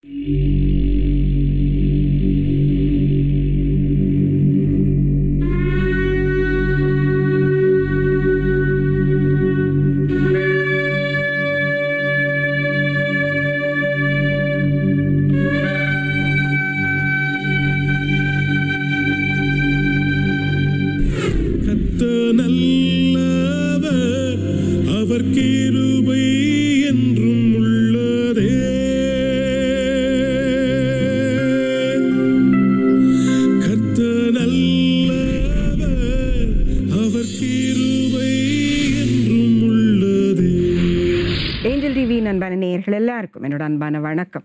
கத்த நல்லவர் அவர் கிருபை என்றும் உள்ளதே கத்த நல்லவர் அவர் கிருபை என்றும் உள்ளதே ஏஞ்சல் டிவியின் அன்பான நேயர்கள் எல்லாருக்கும் என்னோட அன்பான வணக்கம்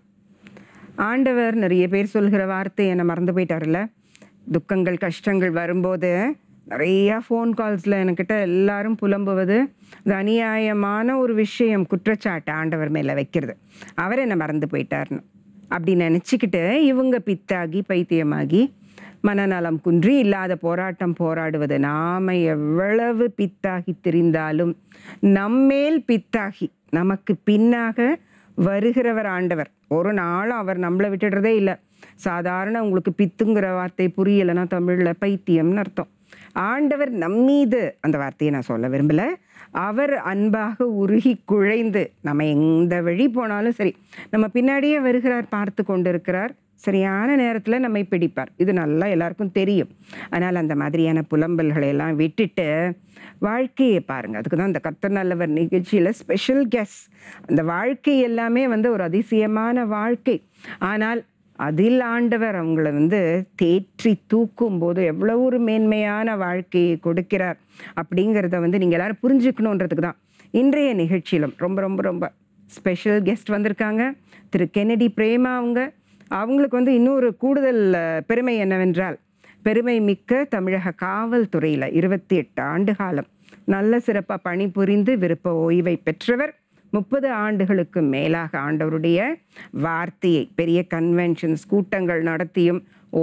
ஆண்டவர் நிறைய பேர் சொல்கிற வார்த்தை என்னை மறந்து போயிட்டார்ல துக்கங்கள் கஷ்டங்கள் வரும்போது நிறையா ஃபோன் கால்ஸில் என்கிட்ட எல்லாரும் புலம்புவது இது அநியாயமான ஒரு விஷயம் குற்றச்சாட்டு ஆண்டவர் மேலே வைக்கிறது அவர் என்னை மறந்து போயிட்டார்னு அப்படி நினச்சிக்கிட்டு இவங்க பித்தாகி பைத்தியமாகி மனநலம் குன்றி இல்லாத போராட்டம் போராடுவது நாம எவ்வளவு பித்தாகி திரிந்தாலும் நம்மேல் பித்தாகி நமக்கு பின்னாக வருகிறவர் ஆண்டவர் ஒரு நாளும் அவர் நம்மளை விட்டுடுறதே இல்லை சாதாரண உங்களுக்கு பித்துங்கிற வார்த்தை புரியலைன்னா தமிழில் பைத்தியம்னு அர்த்தம் ஆண்டவர் நம்மீது அந்த வார்த்தையை நான் சொல்ல விரும்பல அவர் அன்பாக உருகி குழைந்து நம்ம எந்த வழி போனாலும் சரி நம்ம பின்னாடியே வருகிறார் பார்த்து கொண்டிருக்கிறார் சரியான நேரத்தில் நம்மை பிடிப்பார் இது நல்லா எல்லாருக்கும் தெரியும் ஆனால் அந்த மாதிரியான புலம்பல்களை எல்லாம் விட்டுட்டு வாழ்க்கையை பாருங்கள் அதுக்கு தான் இந்த கர்த்தர் நல்லவர் நிகழ்ச்சியில் ஸ்பெஷல் கெஸ் அந்த வாழ்க்கை எல்லாமே வந்து ஒரு அதிசயமான வாழ்க்கை ஆனால் அதில் ஆண்டவர் அவங்கள வந்து தேற்றி தூக்கும் போது எவ்வளோ ஒரு மேன்மையான வாழ்க்கையை கொடுக்கிறார் அப்படிங்கிறத வந்து நீங்கள் எல்லாரும் புரிஞ்சுக்கணுன்றதுக்கு தான் இன்றைய நிகழ்ச்சியிலும் ரொம்ப ரொம்ப ரொம்ப ஸ்பெஷல் கெஸ்ட் வந்திருக்காங்க திரு கென்னடி பிரேமா அவங்க அவங்களுக்கு வந்து இன்னொரு கூடுதல் அஹ், பெருமை என்னவென்றால் பெருமை மிக்க தமிழக காவல்துறையில் இருபத்தி எட்டு ஆண்டு காலம் நல்ல சிறப்பாக பணிபுரிந்து விருப்ப ஓய்வை பெற்றவர் முப்பது ஆண்டுகளுக்கு மேலாக ஆண்டவருடைய வார்த்தையை பெரிய கன்வென்ஷன்ஸ் கூட்டங்கள் நடத்தியும்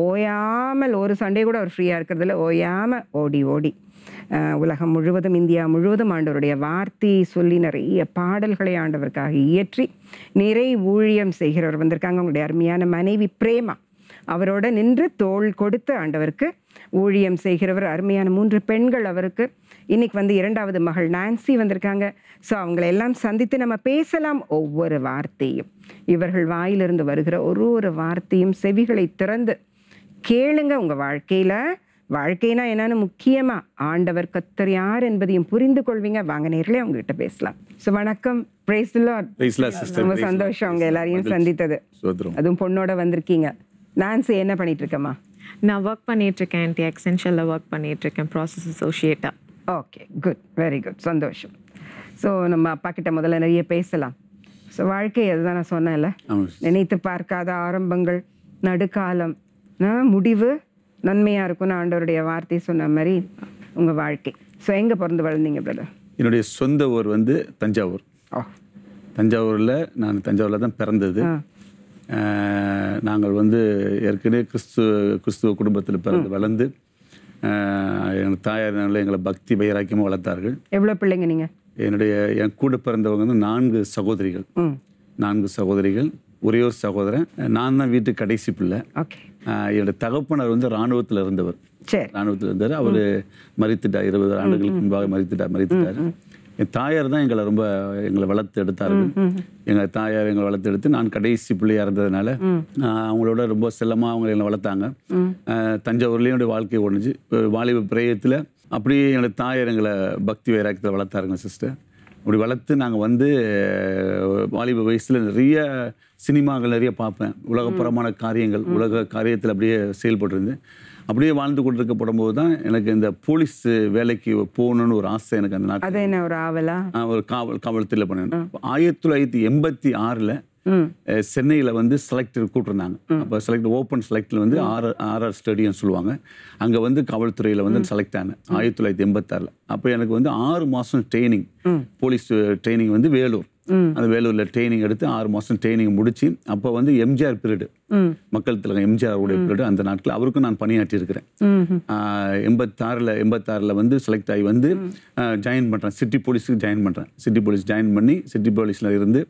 ஓயாமல் ஒரு சண்டே கூட அவர் ஃப்ரீயாக இருக்கிறதுல ஓயாமல் ஓடி ஓடி அஹ், உலகம் முழுவதும் இந்தியா முழுவதும் ஆண்டவருடைய வார்த்தையை சொல்லி நிறைய பாடல்களை ஆண்டவருக்காக இயற்றி நிறை ஊழியம் செய்கிறவர் வந்திருக்காங்க அவங்களுடைய அருமையான மனைவி பிரேமா அவரோட நின்று தோள் கொடுத்து ஆண்டவருக்கு ஊழியம் செய்கிறவர் அருமையான மூன்று பெண்கள் அவருக்கு இன்னைக்கு வந்து இரண்டாவது மகள் நான்சி வந்திருக்காங்க ஸோ அவங்களை எல்லாம் சந்தித்து நம்ம பேசலாம் ஒவ்வொரு வார்த்தையும் இவர்கள் வாயிலிருந்து வருகிற ஒரு ஒரு வார்த்தையும் செவிகளை திறந்து கேளுங்க உங்க வாழ்க்கையில வாழ்க்கைனா என்னன்னு முக்கியமா ஆண்டவர் கத்தர் யார் என்பதையும் புரிந்து கொள்வீங்க வாங்க நேர்களே உங்ககிட்ட பேசலாம் ஸோ வணக்கம் praise Praise the Lord, sister. ரொம்ப Praise the Lord. சந்தோஷம் அவங்க எல்லாரையும் மகிழ்ச்சி. சந்தித்தது சோதரம் அதுவும் பொண்ணோட வந்திருக்கீங்க நான்சி என்ன பண்ணிட்டு இருக்கம்மா நான் ஒர்க் பண்ணிட்டு இருக்கேன் ஆன்டி எக்ஸென்ஷியலில் ஒர்க் பண்ணிட்டு இருக்கேன் ப்ராசஸ் அசோசியேட்டா ஓகே குட் வெரி குட் சந்தோஷம் ஸோ நம்ம அப்பா கிட்ட முதல்ல நிறைய பேசலாம் ஸோ வாழ்க்கை அதுதான் நான் சொன்னேன்ல ஆமாம் நினைத்து பார்க்காத ஆரம்பங்கள் நடுக்காலம் ஆ, முடிவு நன்மையாக இருக்கும்னு ஆண்டவருடைய வார்த்தை சொன்ன மாதிரி உங்கள் வாழ்க்கை ஸோ எங்கே பிறந்து வளர்ந்தீங்க பிரதர் என்னுடைய சொந்த ஊர் வந்து தஞ்சாவூர் ஓ தஞ்சாவூரில் நான் தஞ்சாவூரில் தான் பிறந்தது அஹ், நாங்கள் வந்து ஏற்கனவே கிறிஸ்து கிறிஸ்துவ குடும்பத்தில் பிறந்து வளர்ந்து அஹ், எங்கள் தாயார் நல்ல எங்களை பக்தி வைராக்கியமாக வளர்த்தார்கள் எவ்வளோ பிள்ளைங்க நீங்கள் என்னுடைய என் கூட பிறந்தவங்க வந்து நான்கு சகோதரிகள் ம் நான்கு சகோதரிகள் ஒரே ஒரு சகோதரன் நான் தான் வீட்டு கடைசி பிள்ளை ஓகே அஹ், என்னுடைய தகப்பனார் வந்து இராணுவத்தில் இருந்தவர் சரி ராணுவத்தில் இருந்தார் அவர் மறித்துட்டார் இருபது ஆண்டுகளுக்கு முன்பாக மறித்துட்டார் மறித்துட்டார் என் தாயார் தான் எங்களை ரொம்ப எங்களை வளர்த்து எடுத்தார்கள் எங்கள் தாயார் எங்களை வளர்த்து எடுத்து நான் கடைசி பிள்ளையா இருந்ததுனால ஆஹ், அவங்களோட ரொம்ப செல்லமாக அவங்க என்னை வளர்த்தாங்க ஆஹ், தஞ்சாவூர்லேயும் என்னுடைய வாழ்க்கை ஓடுச்சு வாலிப பிரயத்தில் அப்படியே என்னோட தாயார் எங்களை பக்தி வைராக்கியத்தில் வளர்த்தாருங்க சிஸ்டர் அப்படி வளர்த்து நாங்கள் வந்து அஹ், வாலிப வயசில் நிறைய சினிமாக்கள் நிறைய பார்ப்பேன் உலகப்புறமான காரியங்கள் உலக காரியத்தில் அப்படியே செயல்பட்டிருந்தேன் அப்படியே வாழ்ந்து கொண்டிருக்கப்படும் போது தான் எனக்கு இந்த போலீஸ் வேலைக்கு போகணும்னு ஒரு ஆசை எனக்கு அந்த நாட்டில் அது என்ன ஒரு ஆவலா நான் ஒரு காவல் காவல்துறையில் பண்ணேன் ஆயிரத்தி தொள்ளாயிரத்தி எண்பத்தி ஆறில் சென்னையில் வந்து செலக்டர் கூப்பிட்டுருந்தாங்க அப்போ செலக்ட் ஓப்பன் செலக்டில் வந்து ஆர் ஆர்ஆர் ஸ்டேடியம் சொல்லுவாங்க அங்கே வந்து காவல்துறையில் வந்து செலக்ட் ஆனேன் ஆயிரத்தி தொள்ளாயிரத்தி எண்பத்தாறில் அப்போ எனக்கு வந்து ஆறு மாதம் ட்ரைனிங் போலீஸ் ட்ரைனிங் வந்து வேலூர் அந்த வேலூரில் ட்ரைனிங் எடுத்து ஆறு மாதம் ட்ரைனிங் முடிச்சு அப்போ வந்து எம்ஜிஆர் பீரியடு மக்கள் திலகம் எம்ஜிஆர் உடைய பீரியடு அந்த நாட்டில் அவருக்கும் நான் பணியாற்றி இருக்கிறேன் எண்பத்தாறில் எண்பத்தாறில் வந்து செலக்ட் ஆகி வந்து ஜாயின் பண்ணுறேன் சிட்டி போலீஸுக்கு ஜாயின் பண்ணுறேன் சிட்டி போலீஸ் ஜாயின் பண்ணி சிட்டி போலீஸில் இருந்து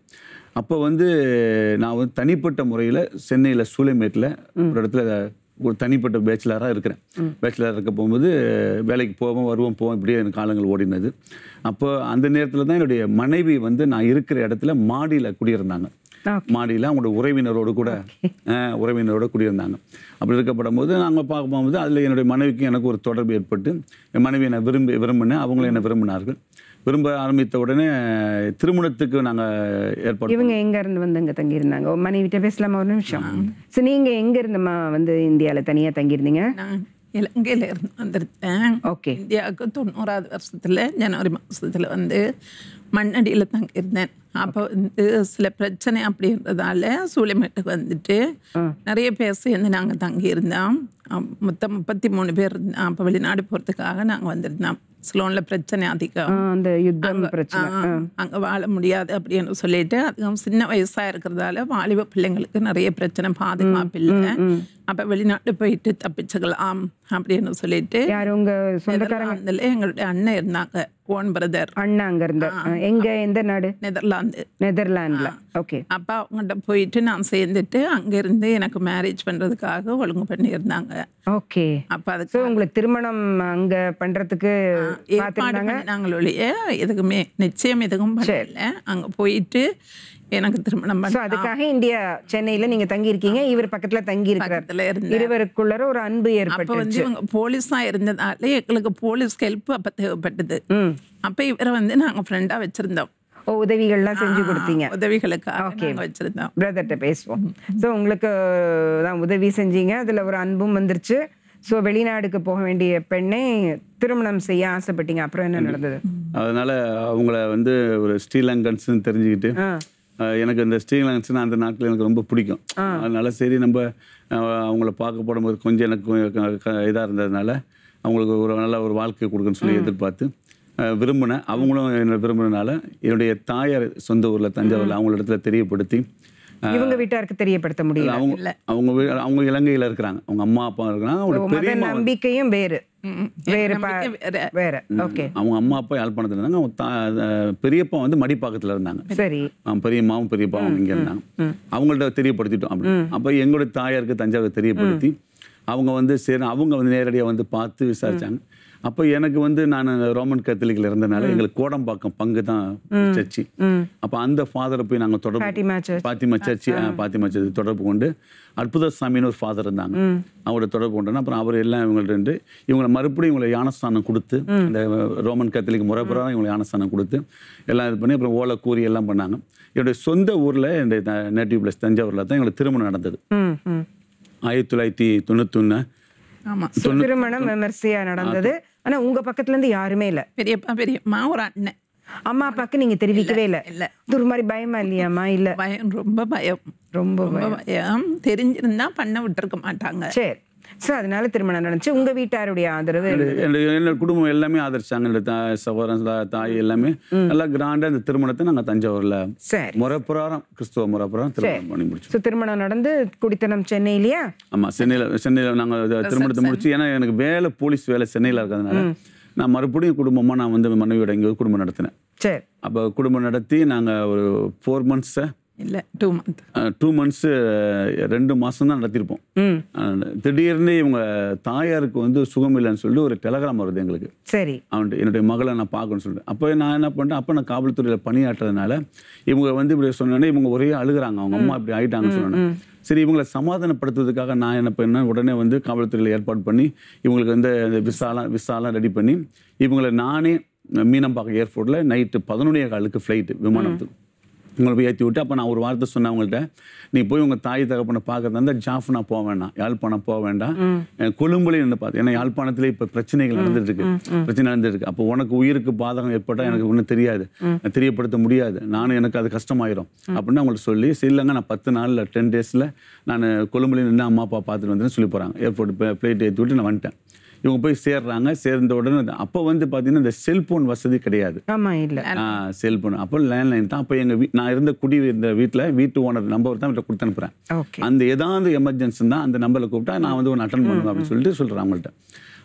அப்போ வந்து நான் வந்து தனிப்பட்ட முறையில் சென்னையில் சூளைமேட்டில் ஒரு இடத்துல ஒரு தனிப்பட்ட பேச்சுலராக இருக்கிறேன் பேச்சுலராக இருக்க போகும்போது வேலைக்கு போவோம் வருவோம் போவோம் இப்படியே எனக்கு காலங்கள் ஓடினது அப்போ அந்த நேரத்தில் தான் என்னுடைய மனைவி வந்து நான் இருக்கிற இடத்துல மாடியில் குடியிருந்தாங்க மாடியில் அவங்களோட உறவினரோடு கூட அஹ், உறவினரோட குடியிருந்தாங்க அப்படி இருக்கப்படும் போது நாங்கள் பார்க்க போகும்போது அதில் என்னுடைய மனைவிக்கும் எனக்கு ஒரு தொடர்பு ஏற்பட்டு என் மனைவி என்னை விரும்பி விரும்பினேன் அவங்களும் என்னை விரும்பினார்கள் விரும்ப ஆரம்பித்த உடனே திருமணத்துக்கு நாங்கள் ஏற்பாடு இவங்க எங்க இருந்து வந்து இங்க தங்கி இருந்தாங்க மனைவிட்ட பேசலாமா ஒரு நிமிஷம் சோ நீங்க எங்க இருந்துமா வந்து இந்தியால தனியா தங்கி இருந்தீங்க நான் இலங்கையில இருந்து வந்திருந்தேன் ஓகே இந்தியாவுக்கு தொண்ணூறாவது வருஷத்துல ஜனவரி மாசத்துல வந்து மண்ணடியில தங்கியிருந்தேன் அப்போ வந்து சில பிரச்சனை அப்படின்றதால சூளைமேட்டுக்கு வந்துட்டு நிறைய பேர் சேர்ந்து நாங்க தங்கியிருந்தோம் அம், மொத்தம் முப்பத்தி மூணு பேர் இருந்தோம் அப்போ வெளிநாடு போறதுக்காக நாங்க வந்திருந்தோம் சிலோன்ல பிரச்சனை அதிகம் அந்த யுத்தம் பிரச்சனை ஆ, அங்க வாழ முடியாது அப்படின்னு சொல்லிட்டு அதுவும் சின்ன வயசா இருக்கிறதால வாலிப பிள்ளைங்களுக்கு நிறைய பிரச்சனை பாதுகாப்பு இல்லை அப்ப வெளிநாட்டு போயிட்டு தப்பிச்சுக்கலாம் அப்படின்னு சொல்லிட்டு யாரு உங்க சொந்தக்காரங்க நெதர்லாந்துல எங்களுடைய அண்ணன் இருந்தாங்க ஓன் பிரதர் அண்ணா அங்க இருந்து எங்க எந்த நாடு நெதர்லாந்து நெதர்லாண்ட்ல ஓகே அப்ப அவங்கள்ட்ட போயிட்டு நான் சேர்ந்துட்டு அங்க இருந்து எனக்கு மேரேஜ் பண்றதுக்காக ஒழுங்கு பண்ணியிருந்தாங்க ஓகே அப்ப அதுக்கு சோ உங்களுக்கு திருமணம் அங்க பண்றதுக்கு ஏற்பாடு பாத்துருந்தாங்க பண்ணாங்களொழிய எதுக்குமே நிச்சயம் எதுவும் பண்ணல அங்க போயிட்டு எனக்கு திருமணம் சோ பண்ண அதுக்காக இந்தியா சென்னையில நீங்க தங்கி இருக்கீங்க இவர் பக்கத்துல தங்கி இருக்கிறார் பக்கத்துல இருந்தேன் இருவருக்குள்ளர ஒரு அன்பு அப்ப ஏற்பட்டு வந்து இவங்க போலீஸா இருந்ததால எங்களுக்கு போலீஸ் ஹெல்ப் அப்ப தேவைப்பட்டது ம் அப்ப இவரை வந்து நாங்க ஃப்ரெண்டா வச்சிருந்தோம் ஓ உதவிகள்லாம் செஞ்சு கொடுத்தீங்க உதவிகளுக்காக நாங்க வச்சிருந்தோம் பிரதர்கிட்ட பேசுவோம் ஸோ உங்களுக்கு தான் உதவி செஞ்சீங்க அதில் ஒரு அன்பும் வந்துருச்சு ஸோ வெளிநாடுக்கு போக வேண்டிய பெண்ணை திருமணம் செய்ய ஆசைப்பட்டீங்க அப்புறம் என்ன நடந்தது அதனால அவங்கள வந்து ஒரு ஸ்ரீலங்கன்ஸ்னு தெரிஞ்சுக்கிட்டு ஆ அஹ் எனக்கு இந்த ஸ்ரீலங்கன்ஸ்னு அந்த நாட்டில் எனக்கு ரொம்ப பிடிக்கும் அதனால சரி நம்ம அஹ் அவங்கள பார்க்க போடும்போது கொஞ்சம் எனக்கு இதாக இருந்ததுனால அவங்களுக்கு ஒரு நல்ல ஒரு வாழ்க்கை கொடுக்குன்னு சொல்லி எதிர்பார்த்து அஹ் விரும்பினேன் அவங்களும் என்னை விரும்பினனால என்னுடைய தாயார் சொந்த ஊரில் தஞ்சாவூரில் அவங்கள இடத்துல தெரியப்படுத்தி இவங்க வீட்டாருக்கு தெரியப்படுத்த முடியல அவங்க அவங்க வீ- அவங்க இலங்கையில் இருக்கிறாங்க அவங்க அம்மா அப்பா இருக்கிறாங்க அவங்க மத பெரியம்மா நம்பிக்கையும் வேறு ம். வேறு எங்க பா- நம்பிக்கை வேற. வேற ஓகே அவங்க அம்மா அப்பா யாழ்ப்பாணத்தில் இருந்தாங்க அவங்க தா அஹ் பெரியப்பா வந்து மடிப்பாக்கத்தில் இருந்தாங்க சரி ஆ, பெரியம்மாவும் பெரியப்பாவும் இங்கே இருந்தாங்க அவங்கள்ட்ட தெரியப்படுத்திட்டோம் அப்படி அப்போ எங்களுடைய தாயாருக்கு தஞ்சாவூர் தெரியப்படுத்தி அவங்க வந்து சரி அவங்க வந்து நேரடியாக வந்து பார்த்து விசாரிச்சாங்க அப்போ எனக்கு வந்து நான் ரோமன் கத்தலிக்கில் இருந்தனால எங்களுக்கு கோடம்பாக்கம் பங்கு தான் சர்ச்சு அப்போ அந்த ஃபாதரை போய் நாங்கள் தொடர்பு பாட்டிமா சர்ச் பாத்திமா சர்ச்சு ஆ, பாத்திமா சர்ச் தொடர்பு கொண்டு அற்புத சாமின்னு ஒரு ஃபாதர் இருந்தாங்க அவரோட தொடர்பு கொண்டு அப்புறம் அவர் எல்லாம் இவங்கள்ட்ட இருந்து இவங்களை மறுபடியும் இவங்களை யானஸ்தானம் கொடுத்து இந்த ரோமன் கத்தலிக் முறை பிரகாரம் இவங்களை யானஸ்தானம் கொடுத்து எல்லாம் இது பண்ணி அப்புறம் ஓலை கூறி எல்லாம் பண்ணாங்க என்னுடைய சொந்த ஊரில் என்னுடைய நேட்டிவ் பிளஸ் தஞ்சாவூரில் தான் எங்களுக்கு திருமணம் நடந்தது ம் ம் ஆயிரத்தி தொள்ளாயிரத்தி தொண்ணூத்தொன்று ஆமா திருமணம் விமர்சையா நடந்தது ஆனா உங்க பக்கத்துல இருந்து யாருமே இல்ல பெரியப்பா பெரியம்மா ஒரு அண்ணன் அம்மா அப்பாக்கு நீங்க தெரிவிக்கவே இல்ல இல்ல. இது ஒரு மாதிரி பயமா இல்லையாம்மா இல்ல பயம் ரொம்ப பயம் ரொம்ப ரொம்ப பயம் தெரிஞ்சிருந்தா பண்ண விட்டுருக்க மாட்டாங்க சரி சோ அதனால திருமணம் நடந்துச்சு உங்க வீட்டாருடைய ஆதரவு என்னுடைய என்னோட குடும்பம் எல்லாமே ஆதரிச்சாங்க என்னோட தாய் சகோதரன் தா- தாய் எல்லாமே நல்லா கிராண்டாக இந்த திருமணத்தை நாங்கள் தஞ்சாவூரில் சரி முறைப்பிரகாரம் கிறிஸ்துவ முறைப்பிரகாரம் திருமணம் பண்ணி முடிச்சோம் சோ திருமணம் நடந்து குடித்தனம் சென்னையிலயா ஆமாம் சென்னையில் சென்னையில் நாங்கள் திருமணத்தை முடிச்சு ஏன்னா எனக்கு வேலை போலீஸ் வேலை சென்னையில் இருக்கிறதுனால நான் மறுபடியும் குடும்பமாக நான் வந்து மனைவியோட இங்கே குடும்பம் நடத்தினேன் சரி அப்போ குடும்பம் நடத்தி நாங்கள் ஒரு ஃபோர் மந்த்ஸை இல்ல டூ மந்த் டூ மந்த்ஸு ரெண்டு மாதம் தான் நடத்தியிருப்போம் ம் அஹ் திடீர்னு இவங்க தாயாருக்கு வந்து சுகம் இல்லைன்னு சொல்லிட்டு ஒரு டெலகிராம் வருது எங்களுக்கு சரி அவன்ட்டு என்னுடைய மகளை நான் பார்க்கணும்னு சொல்லிட்டு அப்போ நான் என்ன பண்ணிட்டேன் அப்போ நான் காவல்துறையில் பணியாற்றுறதுனால இவங்க வந்து இப்படி சொன்னோன்னே இவங்க ஒரே அழுகுறாங்க அவங்க அம்மா இப்படி ஆயிட்டாங்கன்னு சொன்னோன்னே சரி இவங்களை சமாதானப்படுத்துறதுக்காக நான் என்ன பண்ணேன் உடனே வந்து காவல்துறையில் ஏற்பாடு பண்ணி இவங்களுக்கு வந்து அந்த விசாலாம் விசாலாம் ரெடி பண்ணி இவங்களை நானே மீனம்பாக்கம் ஏர்போர்ட்டில் நைட்டு பதினொன்னே காலுக்கு ஃப்ளைட்டு விமானத்துக்கு உங்களை போய் ஏற்றி விட்டு அப்போ நான் ஒரு வார்த்தை சொன்னேன் அவங்கள்ட்ட நீ போய் உங்கள் தாய் தகப்பனை பார்க்கறதா இருந்தால் ஜாஃப்னா போக வேண்டாம் யாழ்ப்பாணம் போக வேண்டாம் அஹ் கொழும்புலையும் நின்று பார்த்து ஏன்னா யாழ்ப்பாணத்திலே இப்போ பிரச்சனைகள் நடந்துட்டு இருக்கு பிரச்சனை நடந்துட்டு இருக்கு அப்போ உனக்கு உயிருக்கு பாதகம் ஏற்பட்டால் எனக்கு ஒன்றும் தெரியாது நான் தெரியப்படுத்த முடியாது நானும் எனக்கு அது கஷ்டமாயிரும் அப்படின்னு அவங்கள்ட்ட சொல்லி சரி இல்லைங்க நான் பத்து நாளில் டென் டேஸில் நான் கொழும்புலையும் நின்று அம்மா அப்பா பார்த்துட்டு வந்துன்னு சொல்லி போகிறாங்க ஏர்போர்ட் பிளேட் ஏற்றி விட்டு நான் வந்துட்டேன் இவங்க போய் சேர்றாங்க சேர்ந்த உடனே அப்போ வந்து பார்த்தீங்கன்னா இந்த செல்போன் வசதி கிடையாது ஆமா இல்ல செல்போன் அப்போ லேண்ட்லைன் தான் அப்போ எங்கள் வீ நான் இருந்த குடி இந்த வீட்டில் வீட்டு ஓனர் நம்பர் தான் இவர்கிட்ட கொடுத்து அனுப்புகிறேன் ஓகே அந்த ஏதாவது எமர்ஜென்சி தான் அந்த நம்பரில் கூப்பிட்டா நான் வந்து ஒன்று அட்டன் பண்ணுவேன் அப்படின்னு சொல்லிட்டு சொல்கிறேன் அவங்கள்ட்ட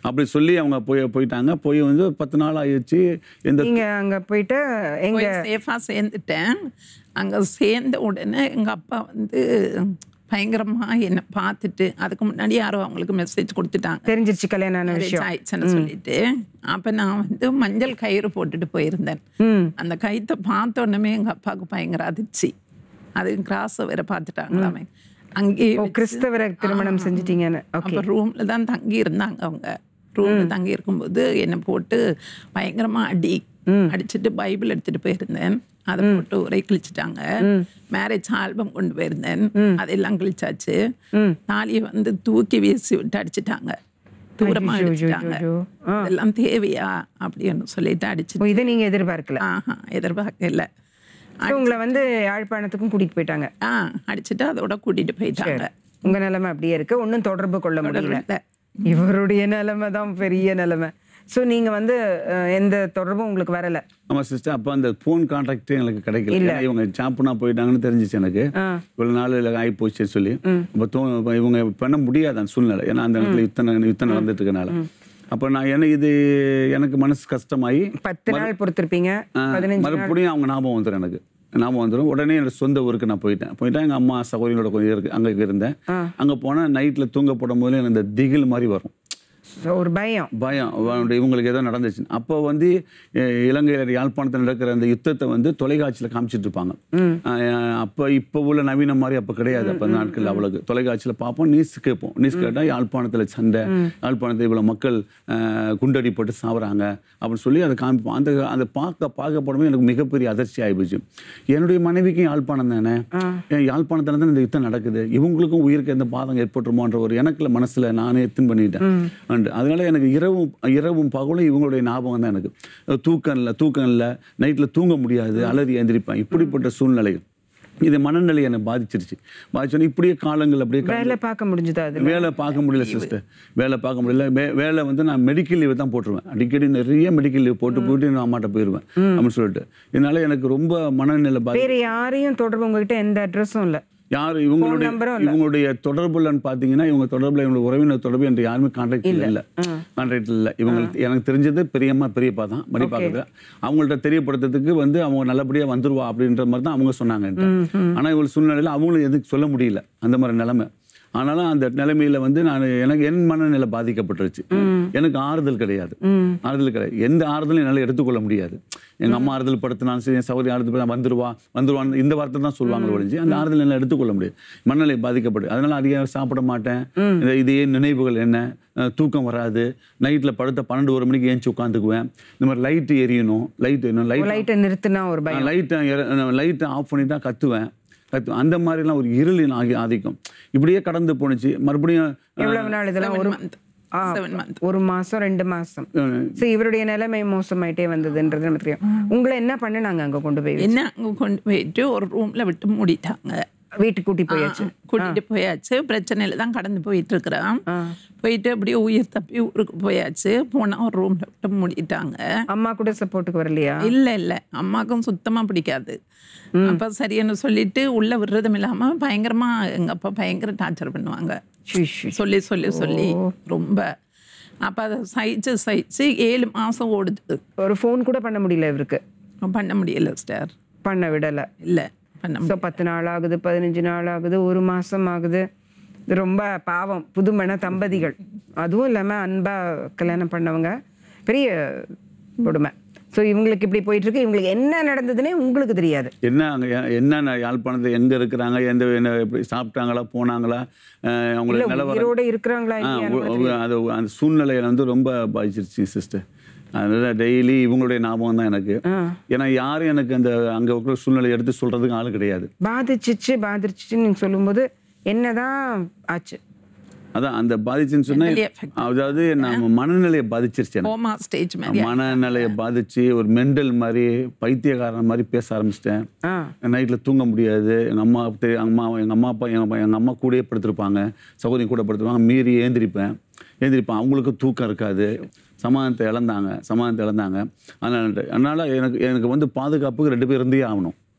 அப்படி சொல்லி அவங்க போய் போயிட்டாங்க போய் வந்து பத்து நாள் ஆயிடுச்சு எந்த நீங்க அங்க போயிட்டு எங்க போய் சேஃபாக சேர்ந்துட்டேன் அங்கே சேர்ந்த உடனே எங்கள் அப்பா வந்து பயங்கரமாக என்னை பார்த்துட்டு அதுக்கு முன்னாடி யாரோ அவங்களுக்கு மெசேஜ் கொடுத்துட்டாங்க தெரிஞ்சிருச்சு கல்யாணம் ஆன marriage விஷயம் ஆயிடுச்சுன்னு சொல்லிட்டு அப்போ நான் வந்து மஞ்சள் கயிறு போட்டுட்டு போயிருந்தேன் ம் அந்த கயித்தை பார்த்த உடனே எங்கள் அப்பாவுக்கு பயங்கர அதிர்ச்சி அது கிராஸை வேற பார்த்துட்டாங்களாமே அங்கேயே ஓ வச்சு- கிறிஸ்தவரை திருமணம் செஞ்சிட்டீங்கன்னு ஓகே அப்போ ரூம்ல தான் தங்கி இருந்தாங்க அவங்க ரூம்ல தங்கி இருக்கும்போது என்னை போட்டு பயங்கரமா அடி அடிச்சுட்டு பைபிள் எடுத்துட்டு போயிருந்தேன் அதை போட்டு உரை கிழிச்சிட்டாங்க மேரேஜ் ஆல்பம் கொண்டு போயிருந்தேன் அதெல்லாம் கிழிச்சாச்சு தாலியை வந்து தூக்கி வீசி விட்டு அடிச்சிட்டாங்க தூரமா ஐயோ, ஐயோ, அடிச்சிட்டாங்க ஐயோ. இதெல்லாம் தேவையா அப்படின்னு சொல்லிட்டு ஓ அடிச்சு இதை நீங்க எதிர்பார்க்கல ஆஹா எதிர்பார்க்கல So, உங்களை வந்து யாழ்ப்பாணத்துக்கும் கூட்டிட்டு போயிட்டாங்க ஆ அடிச்சுட்டு அதோட கூட்டிட்டு போயிட்டாங்க உங்க நிலைமை அப்படியே இருக்கு ஒன்றும் தொடர்பு கொள்ள முடியல இல்ல. இவருடைய நிலைமை தான் பெரிய நிலைமை ஸோ நீங்க வந்து அஹ், எந்த தொடர்பும் உங்களுக்கு வரல ஆமா சிஸ்டர் அப்போ அந்த ஃபோன் கான்டாக்டே எனக்கு கிடைக்கல ஏன்னா இவங்க சாப்புனா போயிட்டாங்கன்னு தெரிஞ்சிச்சு எனக்கு இவ்வளவு நாள் இல்லை ஆகி போச்சுன்னு சொல்லி அப்போ தோ அப்ப இவங்க பண்ண முடியாத அந்த சூழ்நிலை ஏன்னா அந்த இடத்துல யுத்தம் யுத்தம் நடந்துட்டு இருக்கனால அப்போ நான் எனக்கு இது எனக்கு மனசு கஷ்டமாயி பத்து நாள் பொறுத்திருப்பீங்க ஆ, பதினஞ்சு நாள் மறுபடியும் அவங்க ஞாபகம் வந்துடும் எனக்கு ஞாபகம் வந்துடும் உடனே என்னோட சொந்த ஊருக்கு நான் போயிட்டேன் போயிட்டா எங்கள் அம்மா சகோதரிகளோட கொஞ்சம் இருக்கு அங்கே இருந்தேன் அங்கே போனால் நைட்டில் தூங்க போடும் போது எனக்கு இந்த திகில் மாதிரி வரும் So, ஒரு பயம் பயம் அவனுடைய இவங்களுக்கு ஏதோ நடந்துச்சு அப்போ வந்து அஹ், இலங்கையில் யாழ்ப்பாணத்தில் நடக்கிற அந்த யுத்தத்தை வந்து தொலைக்காட்சியில் காமிச்சிட்டு இருப்பாங்க அஹ், அப்போ இப்போ உள்ள நவீன மாதிரி அப்போ கிடையாது அப்போ நாட்கள் அவ்வளவு தொலைக்காட்சியில் பார்ப்போம் நியூஸ் கேட்போம் நியூஸ் கேட்டால் யாழ்ப்பாணத்தில் சண்டை யாழ்ப்பாணத்தில் இவ்வளோ மக்கள் அஹ், குண்டடிப்பட்டு சாவுறாங்க அப்படின்னு சொல்லி அதை காமிப்போம் அந்த அந்த பார்க்க பார்க்க போடவே எனக்கு மிகப்பெரிய அதிர்ச்சி ஆயிப்போச்சு என்னுடைய மனைவிக்கும் யாழ்ப்பாணம் தானே ஏன் யாழ்ப்பாணத்தில் தான் இந்த யுத்தம் நடக்குது இவங்களுக்கும் உயிருக்கு எந்த பாதம் ஏற்பட்டுருமோன்ற ஒரு எனக்குள்ள மனசுல நானே எத்தின் பண்ணிட்டேன் அண்ட் அதனால எனக்கு இரவும் இரவும் பகலும் இவங்களுடைய ஞாபகம் தான் எனக்கு தூக்கம் இல்லை தூக்கம் இல்லை நைட்டில் தூங்க முடியாது அலறி எந்திரிப்பேன் இப்படிப்பட்ட சூழ்நிலை இது மனநிலை என்னை பாதிச்சிருச்சு பாதிச்சோன்னே இப்படியே காலங்கள் அப்படியே கடந்து- வேலை பார்க்க முடிஞ்சுதா அது வேலை பார்க்க முடியல சிஸ்டர் வேலை பார்க்க முடியல வே- வேலை வந்து நான் மெடிக்கல் லீவ் தான் போட்டுருவேன் அடிக்கடி நிறைய மெடிக்கல் லீவ் போட்டு போயிட்டு நான் அம்மாட்ட போயிடுவேன் அப்படின்னு சொல்லிட்டு இதனால எனக்கு ரொம்ப மனநிலை பாதி வேற யாரையும் தொடர்பு உங்ககிட்ட எந்த அட்ரஸும் இல்ல யார் இவங்களுடைய நம்பரும் இல்ல. இவங்களுடைய தொடர்புலன்னு பார்த்தீங்கன்னா இவங்க தொடர்புல இவங்க உறவினர் தொடர்பு என்று யாருமே கான்டாக்ட் இல்லை கான்டாக்ட் இல்லை இவங்களுக்கு எனக்கு தெரிஞ்சது பெரியம்மா பெரியப்பா தான் மடிப்பாக்குறது அவங்கள்ட்ட தெரியப்படுத்துறதுக்கு வந்து அவங்க நல்லபடியா வந்துருவா அப்படின்ற மாதிரி தான் அவங்க சொன்னாங்க என்கிட்ட. ஆனா இவங்க சூழ்நிலையில அவங்களும் எதுக்கு சொல்ல முடியல அந்த மாதிரி நிலைமை ஆனாலும் அந்த நிலைமையில வந்து நான் எனக்கு என் மனநிலை பாதிக்கப்பட்டுருச்சு எனக்கு ஆறுதல் கிடையாது ஆறுதல் கிடையாது எந்த ஆறுதலும் என்னால் எடுத்துக்கொள்ள முடியாது எங்க அம்மா ஆறுதல் படுத்தினாலும் சரி என் சௌகரியம் ஆறுதல் படுத்தினா வந்துருவா வந்துருவான்னு இந்த வார்த்தை தான் சொல்லுவாங்க ஒழிஞ்சு அந்த ஆறுதல் என்னால் எடுத்துக்கொள்ள முடியாது மனநிலை பாதிக்கப்பட்டு அதனால அதிகம் சாப்பிட மாட்டேன் இந்த இதே நினைவுகள் என்ன அஹ் தூக்கம் வராது நைட்டில் படுத்த பன்னெண்டு ஒரு மணிக்கு ஏஞ்சி உட்காந்துக்குவேன் இந்த மாதிரி லைட்டு எரியணும் லைட் எரியணும் லைட் லைட்டை நிறுத்தினா ஒரு பயம் லைட்டை லைட்டை ஆஃப் பண்ணிட்டா கத்துவேன் கத்து அந்த மாதிரிலாம் ஒரு இருளின் ஆகி ஆதிக்கம் இப்படியே கடந்து போணுச்சு மறுபடியும் எவ்வளவு நாள் இதெல்லாம் ஒரு month. ஆ, Seven month. ஒரு மாசம் ரெண்டு மாசம் அஹ், சரி இவருடைய நிலைமை மோசமாயிட்டே வந்ததுன்றது நமக்கு தெரியும் உங்களை என்ன பண்ணுனாங்க அங்க கொண்டு போய் என்ன அங்க கொண்டு போயிட்டு ஒரு ரூம்ல விட்டு மூடிட்டாங்க வீட்டுக்கு கூட்டி போயாச்சு கூட்டிட்டு போயாச்சு பிரச்சனையில தான் கடந்து போயிட்டு இருக்கிறான் போயிட்டு அப்படியே உயிர் தப்பி ஊருக்கு போயாச்சு போனா ஒரு ரூம்ல விட்டு மூடிட்டாங்க அம்மா கூட சப்போர்ட்டுக்கு வரலையா இல்ல இல்ல அம்மாக்கும் சுத்தமா பிடிக்காது அப்ப சரின்னு சொல்லிட்டு உள்ள விடுறதும் இல்லாம பயங்கரமா எங்க அப்பா பயங்கர டார்ச்சர் பண்ணுவாங்க ஷி, ஷி. சொல்லி சொல்லி சொல்லி ரொம்ப அப்ப அதை சகிச்சு சகிச்சு ஏழு மாசம் ஓடுது ஒரு ஃபோன் கூட பண்ண முடியல இவருக்கு பண்ண முடியல ஸ்டார் பண்ண விடல இல்ல பண்ண ஸோ பத்து நாள் ஆகுது பதினஞ்சு நாள் ஆகுது ஒரு மாசம் ஆகுது இது ரொம்ப பாவம் புதுமண தம்பதிகள் அதுவும் இல்லாம அன்பா கல்யாணம் பண்ணவங்க பெரிய கொடுமை ஸோ இவங்களுக்கு இப்படி போயிட்டு இருக்கு இவங்களுக்கு என்ன நடந்ததுன்னே உங்களுக்கு தெரியாது என்ன அங்கே என்ன யாழ்ப்பாணத்தில் எங்கே இருக்கிறாங்க எந்த என்ன எப்படி சாப்பிட்டாங்களா போனாங்களா அஹ், இல்ல அவங்களுக்கு நிலவரம் உயிரோட இருக்கிறாங்களா ஆ, இல்லையான்னு ஒ- ஒ- அது அந்த சூழ்நிலையை வந்து ரொம்ப பாதிச்சிருச்சு சிஸ்டர் அதனால டெய்லி இவங்களுடைய ஞாபகம் தான் எனக்கு ஏன்னா யாரும் எனக்கு அந்த அங்கே இருக்கிற சூழ்நிலை எடுத்து சொல்றதுக்கு ஆள் கிடையாது பாதிச்சிச்சு பாதிச்சிச்சுன்னு நீங்க சொல்லும்போது என்னதான் ஆச்சு அதான் அந்த பாதிச்சுன்னு சொன்னா Mentally affected. அதாவது நம்ம மனநிலையை பாதிச்சிருச்சு எனக்கு. கோமா ஸ்டேஜ் மாதிரி மனநிலையை பாதிச்சு ஒரு மெண்டல் மாதிரி பைத்தியக்காரன் மாதிரி பேச ஆரம்பிச்சிட்டேன் ஆ நைட்டில் தூங்க முடியாது எங்கள் அம்மா தெரி அம்மா எங்கள் அம்மா அப்பா எங்கள் எங்கள் அம்மா கூடயே படுத்திருப்பாங்க சகோதரி கூட படுத்திருப்பாங்க மீறி ஏந்திரிப்பேன் ஏந்திரிப்பேன் அவங்களுக்கு தூக்கம் இருக்காது சமாதானத்தை இழந்தாங்க சமாதானத்தை இழந்தாங்க அதனால் அதனால் எனக்கு எனக்கு வந்து பாதுகாப்புக்கு ரெண்டு பேர் இருந்தே ஆகணும்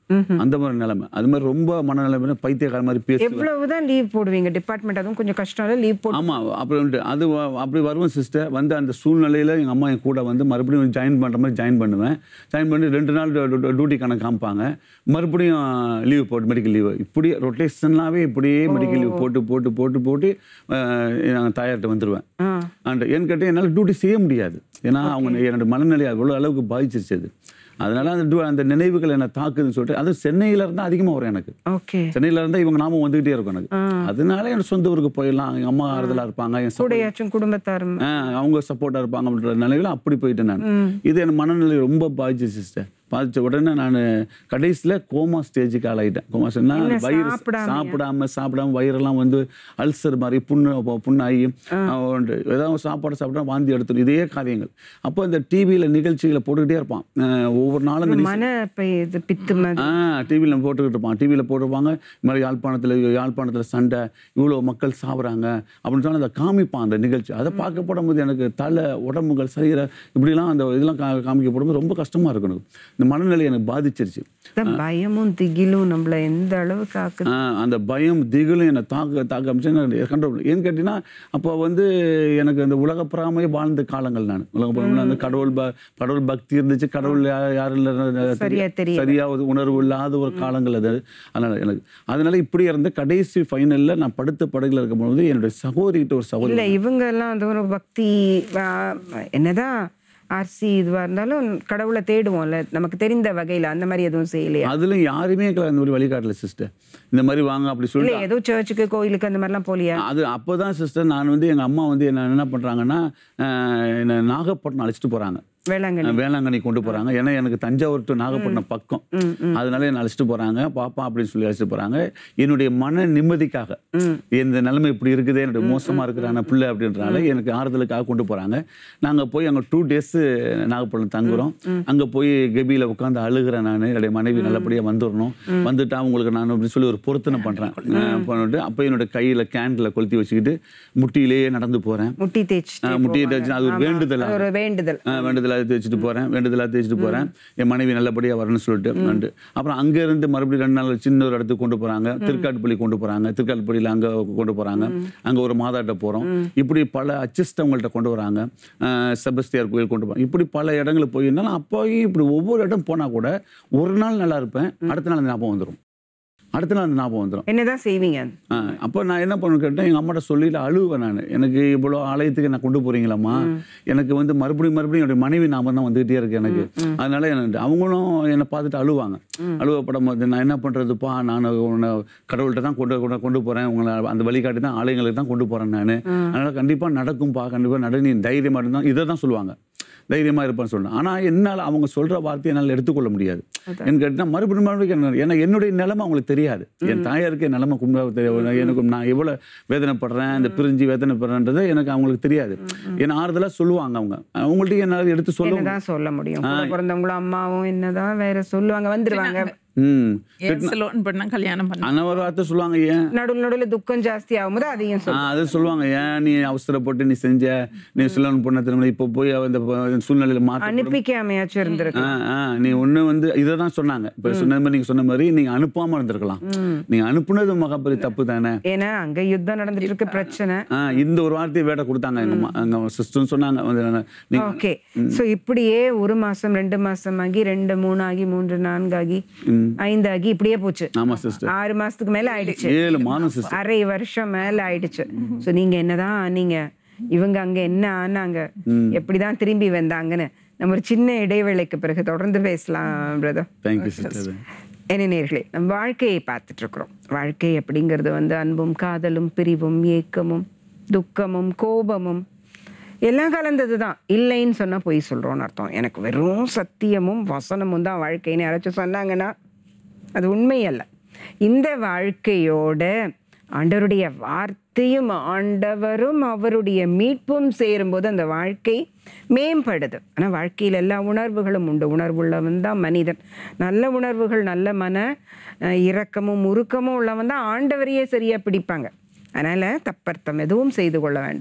அந்த மாதிரி நிலைமை அது மாதிரி ரொம்ப மனநிலைமை பைத்தியக்கார மாதிரி பேசுவேன் எவ்வளவுதான் லீவ் போடுவீங்க டிபார்ட்மெண்ட் அதுவும் கொஞ்சம் கஷ்டம் இல்லை லீவ் போட்டு ஆமா அப்படின்ட்டு அது வ- அப்படி வருவேன் சிஸ்டர் வந்து அந்த சூழ்நிலையில எங்க அம்மா என் கூட வந்து மறுபடியும் ஜாயின் பண்ற மாதிரி ஜாயின் பண்ணுவேன் ஜாயின் பண்ணி ரெண்டு நாள் டியூட்டி கணக்கு காமிப்பாங்க மறுபடியும் லீவ் போட்டு மெடிக்கல் லீவ் இப்படி ரொட்டேஷன்லாவே இப்படியே மெடிக்கல் லீவ் போட்டு போட்டு போட்டு போட்டு அஹ், நான் தாயார்கிட்ட வந்துடுவேன் அண்ட் ஏன்னு கேட்டால் என்னால் டியூட்டி செய்ய முடியாது ஏன்னா அவங்க என்னோட மனநிலை அவ்வளோ அளவுக்கு பாதிச்சிருச்சு அது அதனால அந்த du- அந்த நினைவுகள் என்னை தாக்குதுன்னு சொல்லிட்டு அது சென்னையில இருந்தா அதிகமா வரும் எனக்கு ஓகே சென்னையில இருந்தா இவங்க நாம வந்துகிட்டே இருக்கும் எனக்கு அதனால என் சொந்த ஊருக்கு போயிடலாம் எங்க அம்மா ஆறுதலா இருப்பாங்க என் support- கூடையாச்சும் குடும்பத்தாரும் ஆ, அவங்க சப்போர்ட்டா இருப்பாங்க அப்படின்ற நிலையில அப்படி போயிட்டேன் நான் இது என் மனநிலை ரொம்ப பாதிச்சு சிஸ்டர் பாதிச்ச உடனே நான் கடைசியில கோமா ஸ்டேஜுக்கு ஆளாயிட்டேன் கோமா ஸ்டேஜ்னா என்ன, வயிறு சாப்பிடாமையா? சாப்பிடாம சாப்பிடாம வயிறெல்லாம் வந்து அல்சர் மாதிரி புண்ணு பு- புண்ணாகி அவன் ஏதாவது சாப்பாடு சாப்பிட்டா வாந்தி எடுத்துடும் இதே காரியங்கள் அப்போ இந்த டிவியில நிகழ்ச்சிகளை போட்டுக்கிட்டே இருப்பான் அஹ் ஒவ்வொரு நாளும் இந்த மன இப்ப இது பித்து மாதிரி ஆ டிவியில் போட்டுக்கிட்டு இருப்பான் டிவியில் போட்டிருப்பாங்க இது மாதிரி யாழ்ப்பாணத்தில் யாழ்ப்பாணத்தில் சண்டை இவ்வளோ மக்கள் சாப்பிட்றாங்க அப்படின்னு சொன்னா அதை காமிப்பான் அந்த நிகழ்ச்சி அதை பார்க்க போடும்போது எனக்கு தலை உடம்புகள் சரீர இப்படிலாம் அந்த இதெல்லாம் கா காமிக்க போடும்போது ரொம்ப கஷ்டமாக இருக்கும் எனக்கு இந்த மனநிலை எனக்கு பாதிச்சிருச்சு இந்த பயமும் திகிலும் நம்மள எந்த அளவுக்கு ஆக்குது ஆ, அந்த பயம் திகிலும் என்னை தாக்க தாக்க அமைச்சு கண்ட்ரோல் ஏன்னு கேட்டீங்கன்னா அப்போ வந்து எனக்கு அந்த உலகப்புறாமே வாழ்ந்த காலங்கள் நான் உலகப்புறம் அந்த கடவுள் ப கடவுள் பக்தி இருந்துச்சு கடவுள் யா- யாரும் இல்லை சரியா தெரியல. சரியா ஒரு உணர்வு இல்லாத ஒரு காலங்கள் அது அதனால எனக்கு அதனால இப்படி இருந்த கடைசி ஃபைனல்ல நான் படுத்த படகுல இருக்கும்போது என்னுடைய சகோதரிகிட்ட ஒரு இல்ல சகோதரி இவங்க எல்லாம் அந்த ஒரு பக்தி ஆ, என்னதான் ஆர்சி இதுவா இருந்தாலும் கடவுளை தேடுவோம்ல நமக்கு தெரிந்த வகையில அந்த மாதிரி எதுவும் செய்யலையா அதுல யாருமே எங்களை அந்த மாதிரி வழிகாட்டல சிஸ்டர் இந்த மாதிரி வாங்க அப்படி இல்ல சொல்லி ஏதோ சர்ச்சுக்கு கோயிலுக்கு அந்த மாதிரிலாம் போலியா அது அப்போதான் சிஸ்டர் நான் வந்து எங்க அம்மா வந்து என்ன என்ன பண்றாங்கன்னா அஹ், என்னை நாகப்பட்டினம் அழைச்சிட்டு போறாங்க வேளாங்கண்ணி வேளாங்கண்ணி கொண்டு போறாங்க ஏன்னா எனக்கு தஞ்சாவூர் டு நாகப்பட்டினம் பக்கம் அதனால என்ன அழைச்சிட்டு போறாங்க பாப்பா அப்படின்னு சொல்லி அழைச்சிட்டு போறாங்க என்னுடைய மன நிம்மதிக்காக இந்த நிலைமை இப்படி இருக்குதே என்னுடைய மோசமா இருக்கிறான பிள்ளை அப்படின்றனால எனக்கு ஆறுதலுக்காக கொண்டு போறாங்க நாங்க போய் அங்க டூ டேஸ் நாகப்பட்டினம் தங்குறோம் அங்க போய் கெபியில உட்காந்து அழுகிறேன் நான் என்னுடைய மனைவி நல்லபடியா வந்துடணும் வந்துட்டா உங்களுக்கு நான் அப்படின்னு சொல்லி ஒரு பொருத்தனை பண்றேன் அஹ் பண்ணிட்டு அப்போ என்னோட கையில கேண்டில் கொளுத்தி வச்சுக்கிட்டு முட்டியிலேயே நடந்து போறேன் முட்டி தேய்ச்சி அஹ் முட்டியை தேய்ச்சி அது ஒரு வேண்டுதல் ஒரு வேண்டுதல் ஆ, வேண்டுதலாக தேய்ச்சிட்டு போகிறேன் வேண்டுதலாக தேய்ச்சிட்டு போகிறேன் என் மனைவி நல்லபடியாக வரணும்னு சொல்லிட்டு வந்துட்டு அப்புறம் அங்கேருந்து மறுபடியும் ரெண்டு நாள் சின்ன ஒரு இடத்துக்கு கொண்டு போகிறாங்க திருக்காட்டுப்பள்ளி கொண்டு போகிறாங்க திருக்காட்டுப்பள்ளியில் அங்கே கொண்டு போகிறாங்க அங்கே ஒரு மாதாட்ட போகிறோம் இப்படி பல அச்சிஸ்டவங்கள்ட்ட கொண்டு வராங்க ஆ, செபஸ்தியார் கோயில் கொண்டு போகிறாங்க இப்படி பல இடங்களுக்கு போயிருந்தாலும் அப்போயும் இப்படி ஒவ்வொரு இடம் போனால் கூட ஒரு நாள் நல்லா இருப்பேன் அடுத்த நாள் அந்த ஞாபகம் வந்துடும் அடுத்த நாள் அந்த ஞாபகம் வந்துடும் என்னதான் செய்வீங்க ஆ, அப்போ நான் என்ன பண்ண கேட்டேன் எங்கள் அம்மாட்ட சொல்லிட்டு அழுவேன் நான் எனக்கு இவ்வளோ ஆலயத்துக்கு நான் கொண்டு போறீங்களாம்மா எனக்கு வந்து மறுபடியும் மறுபடியும் என்னுடைய மனைவி நாம தான் வந்துகிட்டே இருக்கு எனக்கு அதனால எனக்கு அவங்களும் என்னை பார்த்துட்டு அழுவாங்க அழுவப்படும் போது நான் என்ன பண்ணுறதுப்பா நான் உன்னை கடவுள்கிட்ட தான் கொண்டு கொண்டு கொண்டு போகிறேன் உங்களை அந்த வழிகாட்டி தான் ஆலயங்களுக்கு தான் கொண்டு போகிறேன் நான் அதனால் கண்டிப்பாக நடக்கும்பா கண்டிப்பாக நட நீ தைரியமாக இருந்தால் இதை தான் சொல்லுவாங்க தைரியமா இருப்பேன்னு சொன்னேன் ஆனா என்னால அவங்க சொல்ற வார்த்தையை என்னால் எடுத்துக்கொள்ள முடியாது எனக்கு கேட்டால் மறுபடியும் மறுபடியும் என்ன- ஏன்னா என்னுடைய நிலைமை அவங்களுக்கு தெரியாது என் தாயாருக்கு என் நிலைமை கும்பிட தெரியாது எனக்கு நான் எவ்வளவு வேதனைப்படுறேன் இந்த பிரிஞ்சு வேதனைப்படுறேன்றது எனக்கு அவங்களுக்கு தெரியாது ஏன்னா ஆறுதலா சொல்லுவாங்க அவங்க அவங்கள்ட்ட என்னால் எடுத்து சொல்ல என்னதான் சொல்ல முடியும் கூட பிறந்தவங்களும் அம்மாவும் என்னதான் வேற சொல்லுவாங்க வந்துருவாங்க ம் ஏன் சிலோன் பண்ண கல்யாணம் பண்ண ஆனா ஒரு வார்த்தை சொல்லுவாங்க ஏன் நடுவில் நடுவில் துக்கம் ஜாஸ்தி ஆகும்போது அதையும் ஆ, சொல்லு அது சொல்லுவாங்க ஏன் நீ அவசரப்பட்டு நீ செஞ்ச நீ சொல்லணும் பொண்ண திரும்ப இப்போ போய் அவ இந்த ப- சூழ்நிலையில மாற்ற அனுப்பிக்காமையாச்சும் இருந்திருக்கு ஆ, ஆ, நீ ஒண்ணு வந்து இதை தான் சொன்னாங்க இப்போ சொன்ன மாதிரி நீங்க சொன்ன மாதிரி நீங்க அனுப்பாம இருந்திருக்கலாம் நீங்க அனுப்புனது மகப்பெரிய தப்பு தானே ஏன்னா அங்க யுத்தம் நடந்துட்டு இருக்கு பிரச்சனை ஆ, இந்த ஒரு வார்த்தையை வேட கொடுத்தாங்க எங்க அம்மா எங்க சிஸ்டர்னு சொன்னாங்க வந்து நான் நீங்க ஓகே சோ இப்படியே ஒரு மாசம் ரெண்டு மாசம் ஆகி ரெண்டு மூணு ஆகி மூன்று நான்கு ஆகி ஐந்து ஆகி இப்படியே போச்சு ஆமா சிஸ்டர் ஆறு மாசத்துக்கு மேல ஆயிடுச்சு ஏழு மாதம் சிஸ்டர் அரை வருஷம் மேல ஆயிடுச்சு சோ நீங்க என்னதான் ஆனீங்க இவங்க அங்க என்ன ஆனாங்க எப்படிதான் திரும்பி வந்தாங்கன்னு நம்ம ஒரு சின்ன இடைவேளைக்கு பிறகு தொடர்ந்து பேசலாம் பிரதர் தேங்க்யூ சிஸ்டர் என்ன நேர்களே நம்ம வாழ்க்கையை பார்த்துட்டு இருக்கிறோம் வாழ்க்கை அப்படிங்கிறது வந்து அன்பும் காதலும் பிரிவும் ஏக்கமும் துக்கமும் கோபமும் எல்லாம் கலந்தது தான் இல்லைன்னு சொன்னா பொய் சொல்றோம்னு அர்த்தம் எனக்கு வெறும் சத்தியமும் வசனமும் தான் வாழ்க்கைன்னு யாராச்சும் சொன்னாங்கன்னா அது உண்மை அல்ல இந்த வாழ்க்கையோட ஆண்டவருடைய வார்த்தையும் ஆண்டவரும் அவருடைய மீட்பும் சேரும்போது அந்த வாழ்க்கை மேம்படுது ஆனால் வாழ்க்கையில் எல்லா உணர்வுகளும் உண்டு உணர்வுள்ளவன் தான் மனிதன் நல்ல உணர்வுகள் நல்ல மன அஹ், இரக்கமும் உருக்கமும் உள்ளவன் தான் ஆண்டவரையே சரியாக பிடிப்பாங்க அதனால் தப்பர்த்தம் எதுவும் செய்து கொள்ள வேண்டாம்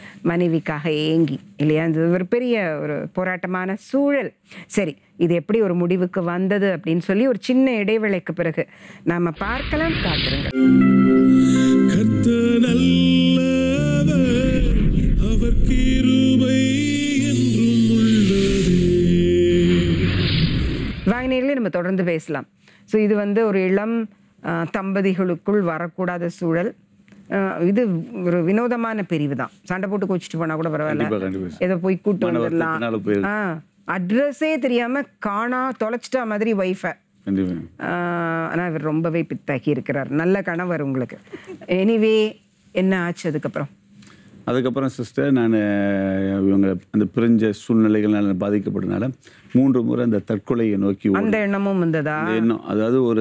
மனைவிக்காக ஏங்கி இல்லையா அது ஒரு பெரிய ஒரு போராட்டமான சூழல் சரி இது எப்படி ஒரு முடிவுக்கு வந்தது அப்படின்னு சொல்லி ஒரு சின்ன இடைவேளைக்கு பிறகு நாம பார்க்கலாம் காத்திருங்க கர்த்தர் நல்லவர் அவர் கிருபை என்றும் உள்ளதே வாங்கினீர்களே நம்ம தொடர்ந்து பேசலாம் ஸோ இது வந்து ஒரு இளம் ஆ, தம்பதிகளுக்குள் வரக்கூடாத சூழல் ஆ, இது ஒரு வினோதமான பிரிவு தான் சண்டை போட்டு கோச்சிட்டு போனா கூட கண்டிப்பா, பரவாயில்ல கண்டிப்பா. ஏதோ போய் கூட்டு மன வந்துடலாம் வருத்தத்தினால போயிருக்கு. ஆ அட்ரஸே தெரியாம காணா தொலைச்சிட்டா மாதிரி ஒய்ஃபை கண்டிப்பாக ஆனால் இவர் ரொம்பவே பித்தாக்கி இருக்கிறார் நல்ல கணவர் உங்களுக்கு எனிவே என்ன ஆச்சு அதுக்கப்புறம் அதுக்கப்புறம் சிஸ்டர் நான் இவங்க அந்த பிரிஞ்ச சூழ்நிலைகளால் பாதிக்கப்பட்டனால மூன்று முறை அந்த தற்கொலையை நோக்கி ஓடி- அந்த எண்ணமும் வந்ததா அந்த எண்ணம் அதாவது ஒரு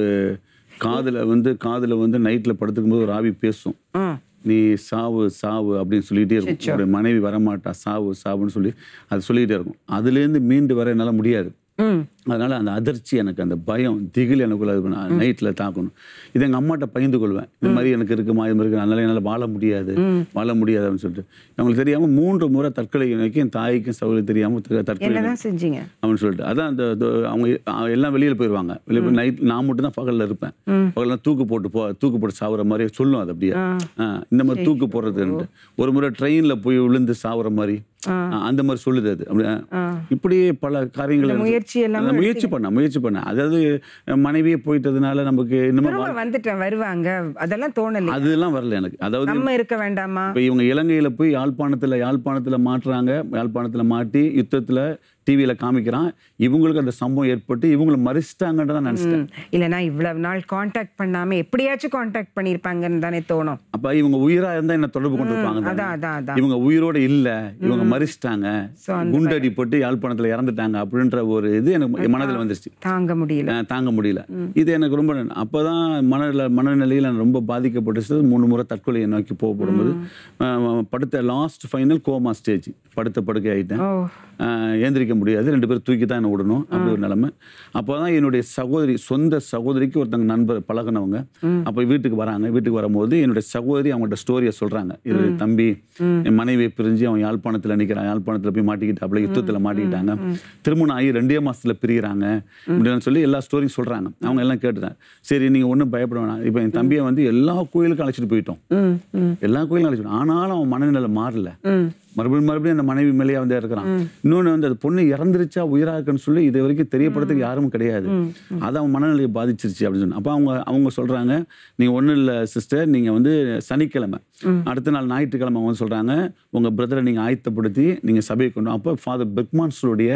காதுல வந்து காதுல வந்து நைட்ல படுத்துக்கும் போது ஒரு ஆவி பேசும் ஆ நீ சாவு சாவு அப்படின்னு சொல்லிட்டே இருக்கும் உடைய மனைவி வரமாட்டா சாவு சாவுன்னு சொல்லி அது சொல்லிக்கிட்டே இருக்கும் அதுலேருந்து மீண்டு வர என்னால் முடியாது ம் அதனால அந்த அதிர்ச்சி எனக்கு அந்த பயம் திகில் எனக்குள்ள அது பண்ண நைட்டில் தாக்கணும் இது எங்கள் அம்மாட்ட பயந்து கொள்வேன் இந்த மாதிரி எனக்கு இருக்குமா இது மாதிரி இருக்கு அதனால என்னால் வாழ முடியாது வாழ முடியாது அப்படின்னு சொல்லிட்டு அவங்களுக்கு தெரியாமல் மூன்று முறை தற்கொலை நோக்கி என் தாய்க்கும் சவுளுக்கு தெரியாமல் தற்கொலை என்னதான் செஞ்சீங்க அப்படின்னு சொல்லிட்டு அதான் அந்த the- அவங்க அஹ் எல்லாம் வெளியில் போயிடுவாங்க வெளியே போய் நைட் நான் மட்டும் தான் பகலில் இருப்பேன் பகலில் தூக்கு போட்டு போ தூக்கு போட்டு சாவுற மாதிரி சொல்லும் அது அப்படியே ஆ, இந்த மாதிரி தூக்கு போடுறதுன்ட்டு ஒரு முறை ட்ரெயினில் போய் விழுந்து சாவுற மாதிரி ஆ, அந்த மாதிரி சொல்லுது அது அப்படி ஆ. இப்படியே பல காரியங்கள் எனக்கு- முயற்சி எல்லாம் நான் முயற்சி பண்ண முயற்சி பண்ண அதாவது அஹ், மனைவியே போயிட்டதுனால நமக்கு இன்னும் திரும்ப வந்துட்டேன் வருவாங்க அதெல்லாம் தோணலை அதெல்லாம் வரல எனக்கு அதாவது நம்ம இருக்க வேண்டாமா இப்போ இவங்க இலங்கையில போய் யாழ்ப்பாணத்துல யாழ்ப்பாணத்துல மாட்டுறாங்க யாழ்ப்பாணத்துல மாட்டி யுத்தத்துல டிவியில காமிக்கிறான் இவங்களுக்கு அந்த சம்பவம் ஏற்பட்டு இவங்களை மறிச்சிட்டாங்கன்றதான் நினைச்சிட்டேன் ம். இல்லைன்னா இவ்வளவு நாள் காண்டாக்ட் பண்ணாம எப்படியாச்சும் காண்டாக்ட் பண்ணியிருப்பாங்கன்னு தானே தோணும் அப்ப இவங்க உயிரா இருந்தா என்ன தொடர்பு கொண்டு இருப்பாங்க தானே. அதான் அதான் அதான் இவங்க உயிரோட இல்ல இவங்க மறிச்சிட்டாங்க So, அந்த குண்டடி போட்டு யாழ்ப்பாணத்துல இறந்துட்டாங்க அப்படின்ற ஒரு இது எனக்கு மனதில் வந்துருச்சு தாங்க முடியல அஹ் தாங்க முடியல இது எனக்கு ரொம்ப அப்பதான் மனநில மனநிலையில் நான் ரொம்ப பாதிக்கப்பட்டு மூணு முறை தற்கொலையை நோக்கி போகப்படும்போது அஹ் படுத்த லாஸ்ட் ஃபைனல் கோமா ஸ்டேஜ் படுத்த படுக்கை ஆயிட்டேன் ஓ அஹ் ஏந்திரிக்க முடியாது ரெண்டு பேரும் தூக்கி தான் என்ன விடணும் அப்படி ஒரு நிலைமை அப்போ தான் என்னுடைய சகோதரி சொந்த சகோதரிக்கு ஒருத்தங்க நண்பர் பழகுனவங்க அப்போ வீட்டுக்கு வராங்க வீட்டுக்கு வரும்போது என்னுடைய சகோதரி அவங்கள்ட்ட ஸ்டோரியை சொல்கிறாங்க இது தம்பி என் மனைவியை பிரிஞ்சு அவன் யாழ்ப்பாணத்தில் நிற்கிறான் யாழ்ப்பாணத்தில் போய் மாட்டிக்கிட்டு அப்படி யுத்தத்தில் மாட்டிக்கிட்டாங்க திருமணம் ஆகி ரெண்டே மாசத்துல பிரிகிறாங்க இப்படின்னு சொல்லி எல்லா ஸ்டோரியும் சொல்கிறாங்க அவங்க எல்லாம் கேட்டுட்டாங்க சரி நீங்கள் ஒன்றும் பயப்பட வேணாம் இப்போ என் தம்பியை வந்து எல்லா கோயிலுக்கும் அழைச்சிட்டு போயிட்டோம் ம் ம் எல்லா கோயிலும் அழைச்சிட்டு ஆனாலும் அவன் மனநிலை மாறல மறுபடியும் மறுபடியும் அந்த மனைவி மேலேயே வந்து இருக்கிறான் இன்னொன்று வந்து அது பொண்ணு இறந்துருச்சா உயிரா இருக்குன்னு சொல்லி இது வரைக்கும் தெரியப்படுறதுக்கு யாரும் கிடையாது அது அவன் மனநிலையை பாதிச்சிருச்சு அப்படின்னு சொன்னா அப்போ அவங்க அவங்க சொல்றாங்க நீங்க ஒன்றும் இல்லை சிஸ்டர் நீங்க வந்து சனிக்கிழமை அடுத்த நாள் ஞாயிற்றுக்கிழமை அவங்க வந்து சொல்றாங்க உங்க பிரதரை நீங்க ஆயத்தப்படுத்தி நீங்க சபையை கொண்டு வா. அப்போ ஃபாதர் பெக்மான்ஸுடைய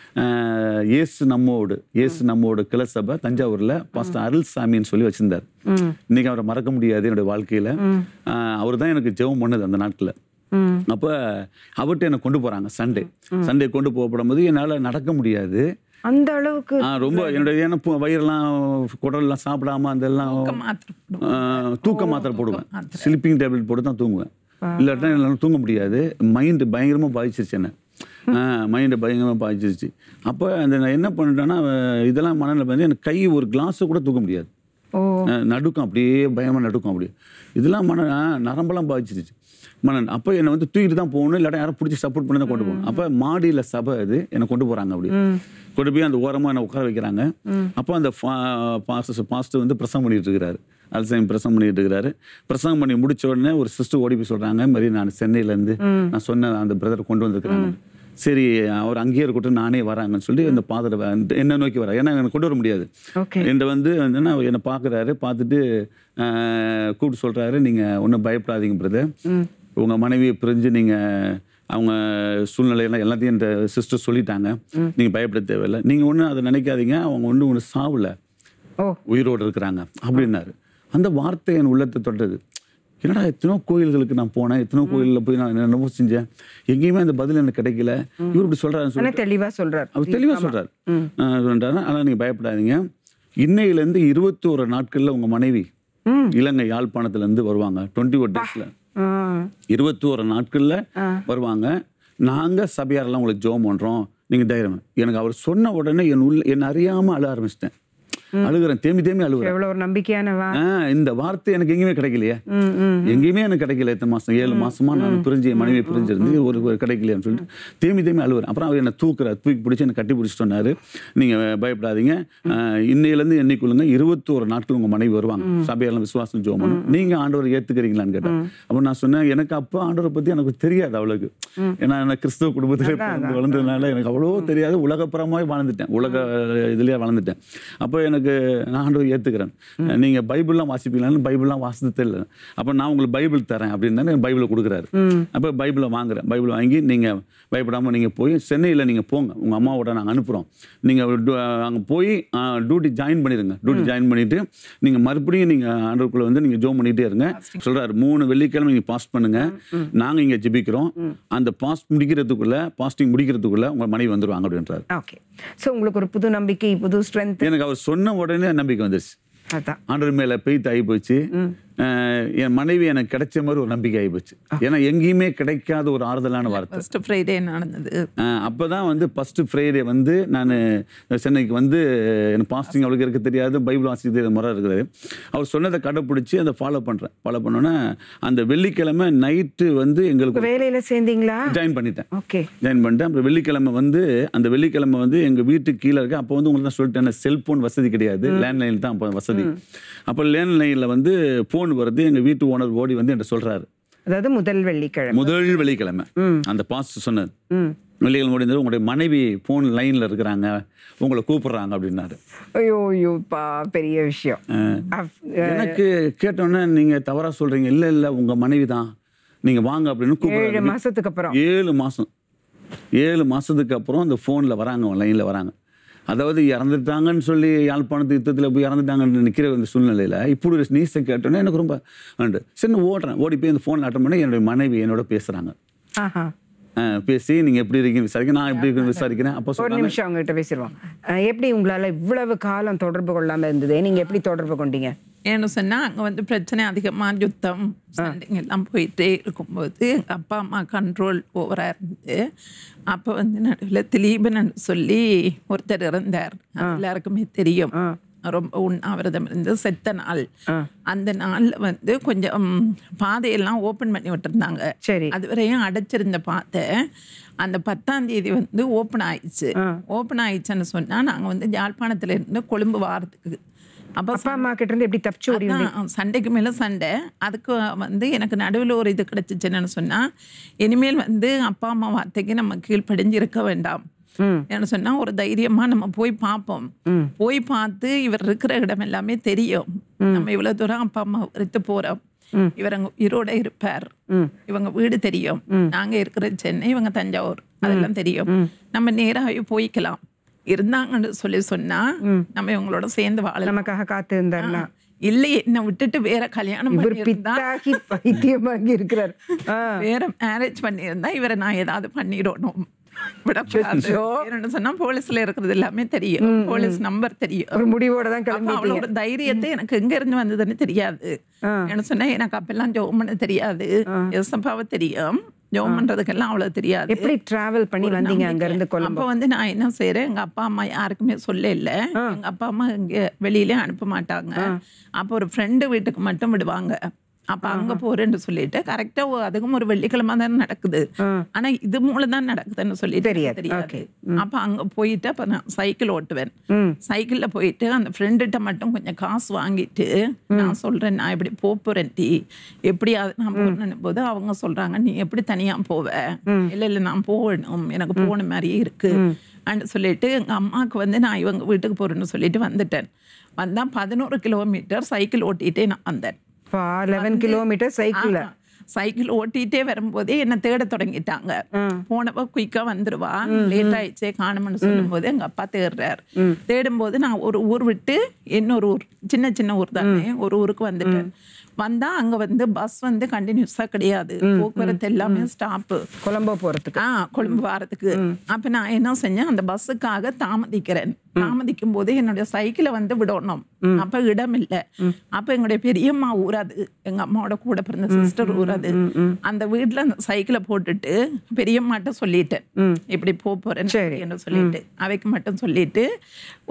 இயேசு நம்மோடு இயேசு நம்மோடு கிளை சபை தஞ்சாவூர்ல பாஸ்டர் அருள் சாமின்னு சொல்லி வச்சிருந்தார் இன்னைக்கு அவரை மறக்க முடியாது என்னோட வாழ்க்கையில அவர் தான் எனக்கு ஜெபம் பண்ணது அந்த நாட்களில் ம் அப்போ அவர்கிட்ட என்னை கொண்டு போகிறாங்க சண்டே சண்டே கொண்டு போகப்படும்போது என்னால் நடக்க முடியாது அந்த அளவுக்கு ஆ, ரொம்ப என்னுடைய ஏன்னா பு- வயிறெல்லாம் குடல்லாம் சாப்பிடாம அதெல்லாம் மாத்திரம் ஆ, தூக்க மாத்திரை போடுவேன் ஸ்லீப்பிங் டேப்லெட் போட்டு தான் தூங்குவேன் இல்லாட்டினா என்னால் தூங்க முடியாது மைண்டு பயங்கரமாக பாதிச்சிருச்சு என்ன மைண்டு பயங்கரமாக பாதிச்சிருச்சு அப்போ அந்த நான் என்ன பண்ணிட்டேன்னா அஹ், இதெல்லாம் மனநிலை வந்து எனக்கு கை ஒரு கிளாஸை கூட தூக்க முடியாது ஓ அஹ் நடுக்கம் அப்படியே பயமாக நடுக்கம் அப்படியே இதெல்லாம் மன அஹ் நரம்பெல்லாம் பாதிச்சிருச்சு மன அப்போ என்னை வந்து தூக்கிட்டு தான் போகணும் இல்லாட்டா யாரும் பிடிச்சி சப்போர்ட் பண்ணி தான் கொண்டு போகணும் அப்போ மாடியில் சபை இது என்னை கொண்டு போகிறாங்க அப்படி கொண்டு போய் அந்த ஓரமாக என்னை உட்கார வைக்கிறாங்க அப்போ அந்த பாஸ்டர் பாஸ்டர் வந்து பிரசங்கம் பண்ணிட்டு இருக்கிறாரு அல்சைம் பிரசங்கம் பண்ணிட்டு இருக்கிறாரு பிரசங்கம் பண்ணி முடிச்ச உடனே ஒரு சிஸ்டர் ஓடி போய் சொல்கிறாங்க மாதிரி நான் சென்னையிலேருந்து நான் சொன்ன அந்த பிரதரை கொண்டு வந்திருக்கிறாங்க சரி அவர் அங்கேயே இருக்கட்டும் நானே வராங்கன்னு சொல்லி அந்த பாதரை என்ன நோக்கி வர ஏன்னா எனக்கு கொண்டு வர முடியாது ஓகே என்கிட்ட வந்து என்னன்னா என்னை பார்க்குறாரு பார்த்துட்டு ஆஹ், கூப்பிட்டு சொல்கிறாரு நீங்கள் ஒன்றும் பயப்படாதீங்க பிரதர் உங்கள் மனைவியை பிரிஞ்சு நீங்கள் அவங்க சூழ்நிலையெல்லாம் எல்லாத்தையும் இந்த சிஸ்டர் சொல்லிட்டாங்க நீங்கள் பயப்பட தேவையில்லை நீங்கள் ஒன்றும் அதை நினைக்காதீங்க அவங்க ஒன்றும் ஒன்று சாவல ஓ உயிரோடு இருக்கிறாங்க அப்படின்னாரு அந்த வார்த்தை என் உள்ளத்தை தொட்டது என்னடா எத்தனோ கோயில்களுக்கு நான் போனேன் எத்தனோ கோயிலில் போய் நான் என்னமோ செஞ்சேன் எங்கேயுமே அந்த பதில் எனக்கு கிடைக்கல இவர் இப்படி சொல்கிறாருன்னு சொல்லி ஆனா தெளிவா சொல்றார் அவர் தெளிவாக சொல்கிறார் சொல்கிறாரு ஆனால் நீங்கள் பயப்படாதீங்க இன்னையிலேருந்து இருபத்தோரு நாட்களில் உங்கள் மனைவி இலங்கை யாழ்ப்பாணத்துலேருந்து வருவாங்க டுவெண்ட்டி ஒன் டேஸில் ஆ இருபத்தோரு நாட்களில் வருவாங்க நாங்கள் சபையாரெல்லாம் உங்களுக்கு ஜோம் பண்ணுறோம் நீங்கள் தைரியம் எனக்கு அவர் சொன்ன உடனே என் உள்ள என்னை அறியாமல் அழ ஆரம்பிச்சிட்டேன் அழுகுறேன் தேம்பி தேம்பி அழுகுறேன் எவ்வளவு ஒரு நம்பிக்கையான வா ஆ, இந்த வார்த்தை எனக்கு எங்கேயுமே கிடைக்கலையே எங்கேயுமே எனக்கு கிடைக்கல இத்தனை மாசம் ஏழு மாசமா நான் பிரிஞ்சு என் மனைவி பிரிஞ்சிருந்து ஒரு ஒரு கிடைக்கலையான்னு சொல்லிட்டு தேம்பி தேம்பி அழுவுறேன் அப்புறம் அவர் என்ன தூக்குறாரு தூக்கி பிடிச்சி என்னை கட்டி பிடிச்சி சொன்னாரு நீங்க பயப்படாதீங்க ஆ, இன்னையிலேருந்து எண்ணிக்கொள்ளுங்க இருபத்தோரு நாட்கள் உங்க மனைவி வருவாங்க சபையெல்லாம் விசுவாசம் ஜோம் பண்ணும் நீங்க ஆண்டவர் ஏத்துக்கிறீங்களான்னு கேட்டேன் அப்போ நான் சொன்னேன் எனக்கு அப்போ ஆண்டவரை பத்தி எனக்கு தெரியாது அவளுக்கு ஏன்னா நான் கிறிஸ்தவ குடும்பத்தில் பிறந்து வளர்ந்ததுனால எனக்கு அவ்வளோ தெரியாது உலகப்புறமாவே வாழ்ந்துட்டேன் உலக இதுலயே வளர்ந்துட்டேன் அப்போ எனக்கு நான் ஆண்டவர் ஏத்துக்கிறேன் நீங்க பைபிள்லாம் வாசிப்பீங்களான்னு பைபிள்லாம் வாசித்தே இல்லை அப்போ நான் உங்களுக்கு பைபிள் தரேன் அப்படின்னு பைபிளை கொடுக்குறாரு அப்போ பைபிளை வாங்குறேன் பைபிள் வாங்கி நீங்க பயப்படாம நீங்க போய் சென்னையில் நீங்க போங்க உங்க அம்மாவோட நாங்கள் அனுப்புறோம் நீங்க டு- அங்க போய் டியூட்டி ஜாயின் பண்ணிடுங்க டியூட்டி ஜாயின் பண்ணிட்டு நீங்க மறுபடியும் நீங்க ஆண்டவருக்குள்ள வந்து நீங்க ஜோம் பண்ணிட்டே இருங்க சொல்றாரு மூணு வெள்ளிக்கிழமை நீங்க பாஸ்ட் பண்ணுங்க நாங்க இங்க ஜெபிக்கிறோம் அந்த பாஸ்ட் முடிக்கிறதுக்குள்ள பாஸ்டிங் முடிக்கிறதுக்குள்ள உங்க மனைவி வந்துருவாங்க அப்படின்றாரு ஓகே ஸோ உங்களுக்கு ஒரு புது நம்பிக்கை புது ஸ்ட்ரென்த் எனக்கு அவர் சொன்ன உடனே நம்பிக்கை வந்துருச்சு அதான் ஆண்டவர் மேல பெய்த் ஆகி போச்சு அஹ் என் மனைவி எனக்கு கிடைச்ச மாதிரி ஒரு நம்பிக்கை ஆகி போச்சு ஏன்னா எங்கேயுமே கிடைக்காத ஒரு ஆறுதலான வார்த்தை ஃபர்ஸ்ட் ஃப்ரைடே நடந்தது அஹ் அப்பதான் வந்து ஃபர்ஸ்ட் ஃப்ரைடே வந்து நான் சென்னைக்கு வந்து எனக்கு பாஸ்டிங் அவளுக்கு இருக்க தெரியாது பைபிள் வாசிக்க முறை இருக்குது அவர் சொன்னதை கடைப்பிடிச்சி அதை ஃபாலோ பண்றேன் ஃபாலோ பண்ணோன்னே அந்த வெள்ளிக்கிழமை நைட்டு வந்து எங்களுக்கு வேலையில சேர்ந்தீங்களா ஜாயின் பண்ணிட்டேன் ஓகே ஜாயின் பண்ணிட்டேன் அப்புறம் வெள்ளிக்கிழமை வந்து அந்த வெள்ளிக்கிழமை வந்து எங்கள் வீட்டுக்கு கீழே இருக்கு அப்போ வந்து உங்களுக்கு தான் சொல்லிட்டேன் செல்போன் வசதி கிடையாது லேண்ட்லைன் தான் அப்போ வசதி அப்போ லேண்ட்லைனில் வந்து ஃபோன் வருது எங்கள் வீட்டு ஓனர் ஓடி வந்து என்கிட்ட சொல்கிறாரு அதாவது முதல் வெள்ளிக்கிழமை முதல் வெள்ளிக்கிழமை அந்த பாஸ்ட் சொன்னது வெள்ளிக்கிழமை முடிந்தது உங்களுடைய மனைவி ஃபோன் லைனில் இருக்கிறாங்க உங்களை கூப்பிடுறாங்க அப்படின்னாரு ஐயோ ஐயோ பா பெரிய விஷயம் அப்- எனக்கு கேட்டோன்னே நீங்கள் தவறாக சொல்கிறீங்க இல்லை இல்லை உங்கள் மனைவி தான் நீங்கள் வாங்க அப்படின்னு ஏழு கூப்பிடுறாங்க மாசத்துக்கு அப்புறம் ஏழு மாதம் ஏழு மாதத்துக்கு அப்புறம் அந்த ஃபோனில் வராங்க லைனில் வராங்க அதாவது இறந்துட்டாங்கன்னு சொல்லி யாழ்ப்பாணத்து யுத்தத்தில் போய் இறந்துட்டாங்கன்னு நிற்கிற இந்த சூழ்நிலையில் இப்படி ஒரு நீசை கேட்டோன்னே எனக்கு ரொம்ப உண்டு சரி நான் ஓடுறேன் ஓடி போய் இந்த ஃபோனில் அட்டன் பண்ணி என்னுடைய மனைவி என்னோட பேசுகிறாங்க ஆஹா பேசி நீங்கள் எப்படி இருக்கீங்கன்னு விசாரிக்க நான் எப்படி இருக்குன்னு விசாரிக்கிறேன் அப்போ ஒரு சொல்றாங்க நிமிஷம் அவங்ககிட்ட பேசிடுவோம் அஹ், எப்படி உங்களால இவ்வளவு காலம் தொடர்பு கொள்ளாம இருந்தது நீங்க எப்படி தொடர்பு கொண்டீங்க ஏன்னு சொன்னா அங்க வந்து பிரச்சனை அதிகமா யுத்தம் சண்டைங்க எல்லாம் போயிட்டே இருக்கும்போது எங்க அப்பா அம்மா கண்ட்ரோல் ஓவரா இருந்தது அப்போ வந்து நடுவில் திலீபன் சொல்லி ஒருத்தர் இருந்தார் அது எல்லாருக்குமே தெரியும் ரொம்ப உண்ணாவிரதம் இருந்து செத்த நாள் அந்த நாள்ல வந்து கொஞ்சம் பாதையெல்லாம் ஓபன் பண்ணி விட்டுருந்தாங்க சரி. அது வரையும் அடைச்சிருந்த பாதை அந்த பத்தாம் தேதி வந்து ஓப்பன் ஆயிடுச்சு ஓப்பன் ஆயிடுச்சுன்னு சொன்னா நாங்க வந்து யாழ்ப்பாணத்துல இருந்து கொழும்பு வாரத்துக்கு அப்போ அப்பா அம்மா கிட்ட இருந்து எப்படி தப்பிச்சு ஓடி அதான் சண்டைக்கு மேல சண்டை அதுக்கு வந்து எனக்கு நடுவில் ஒரு இது கிடைச்சிச்சு என்னன்னு சொன்னா இனிமேல் வந்து அப்பா அம்மா வார்த்தைக்கு நம்ம கீழ்ப்படிஞ்சு இருக்க வேண்டாம் என்ன சொன்னா ஒரு தைரியமா நம்ம போய் பார்ப்போம் போய் பார்த்து இவர் இருக்கிற இடம் எல்லாமே தெரியும் நம்ம இவ்வளவு தூரம் அப்பா அம்மா எடுத்து போறோம் இவர் அங்க உயிரோட இருப்பார் இவங்க வீடு தெரியும் நாங்க இருக்கிற சென்னை இவங்க தஞ்சாவூர் அதெல்லாம் தெரியும் நம்ம நேராகவே போய்க்கலாம் இருந்தாங்கன்னு சொல்லி சொன்னா நம்ம இவங்களோட சேர்ந்து வாழலாம் நமக்காக காத்து இருந்தாருன்னா இல்லை என்ன விட்டுட்டு வேற கல்யாணம் இவர் பண்ணியிருந்தா பித்தாகி பைத்தியமாகி இருக்கிறார் ஆ, வேற மேரேஜ் பண்ணியிருந்தா இவரை நான் ஏதாவது பண்ணிடணும் விடக்கூடாது ஏன்னு சொன்னா போலீஸ்ல இருக்கிறது எல்லாமே தெரியும் போலீஸ் நம்பர் தெரியும் ஒரு முடிவோட தான் அப்ப கிளம்பி அவளோட தைரியத்தை எனக்கு எங்க இருந்து வந்ததுன்னு தெரியாது என்ன சொன்னா எனக்கு அப்பெல்லாம் ஜோம் பண்ண தெரியாது எசப்பாவை தெரியும் ஜோம் பண்றதுக்கெல்லாம் அவ்வளவு தெரியாது எப்படி டிராவல் பண்ணி ஒரு வந்தீங்க நம்பிக்கை. அங்க இருந்து கொழும்பு அப்ப வந்து நான் என்ன செய்யறேன் எங்க அப்பா அம்மா யாருக்குமே சொல்ல இல்ல எங்க அப்பா அம்மா இங்க வெளியிலே அனுப்ப மாட்டாங்க அப்ப ஒரு ஃப்ரெண்டு வீட்டுக்கு மட்டும் விடுவாங்க அப்ப அங்க போறேன்னு சொல்லிட்டு கரெக்டா அதுக்கும் ஒரு வெள்ளிக்கிழமை தானே நடக்குது ஆனா இது மூலம் தான் நடக்குதுன்னு சொல்லிட்டு எனக்கு தெரியாது. தெரியாது அப்ப அங்க போயிட்டு அப்ப நான் சைக்கிள் ஓட்டுவேன் சைக்கிள்ல போயிட்டு அந்த ஃப்ரெண்டுகிட்ட மட்டும் கொஞ்சம் காசு வாங்கிட்டு நான் சொல்றேன் நான் இப்படி போப் போறேன் டி எப்படி அது நான் போறேன்னு போது அவங்க சொல்றாங்க நீ எப்படி தனியா போவ இல்ல இல்ல நான் போகணும் எனக்கு போன மாதிரியே இருக்கு அண்ட் சொல்லிட்டு எங்க அம்மாவுக்கு வந்து நான் இவங்க வீட்டுக்கு போறேன்னு சொல்லிட்டு வந்துட்டேன் வந்தா பதினோரு கிலோமீட்டர் சைக்கிள் ஓட்டிட்டே நான் வந்தேன் லெவன் கிலோமீட்டர் சைக்கிள்ல ஆமா. சைக்கிள் ஓட்டிட்டே வரும்போதே என்ன தேட தொடங்கிட்டாங்க போனப்ப குயிக்கா வந்துருவா லேட் ஆயிடுச்சே காணும்னு சொல்லும்போது எங்க அப்பா தேடுறாரு தேடும்போது நான் ஒரு ஊர் விட்டு இன்னொரு ஊர் சின்ன சின்ன ஊர் தானே ஒரு ஊருக்கு வந்துட்டேன் வந்தா அங்க வந்து பஸ் வந்து கண்டினியூஸா கிடையாது போக்குவரத்து எல்லாமே ஸ்டாப்பு கொலம்போ போறதுக்கு ஆ கொழும்பு வாரத்துக்கு அப்ப நான் என்ன செஞ்சேன் அந்த பஸ்ஸுக்காக தாமதிக்கிறேன் தாமதிக்கும் போது என்னுடைய சைக்கிளை வந்து விடணும் அப்ப இடம் இல்ல அப்ப எங்களுடைய பெரியம்மா ஊராது எங்க அம்மாவோட கூட பிறந்த சிஸ்டர் ஊராது அந்த வீட்டுல அந்த சைக்கிளை போட்டுட்டு பெரியம்மாட்ட சொல்லிட்டேன் இப்படி போப் போறேன் சரி. என்று சொல்லிட்டு அவைக்கு மட்டும் சொல்லிட்டு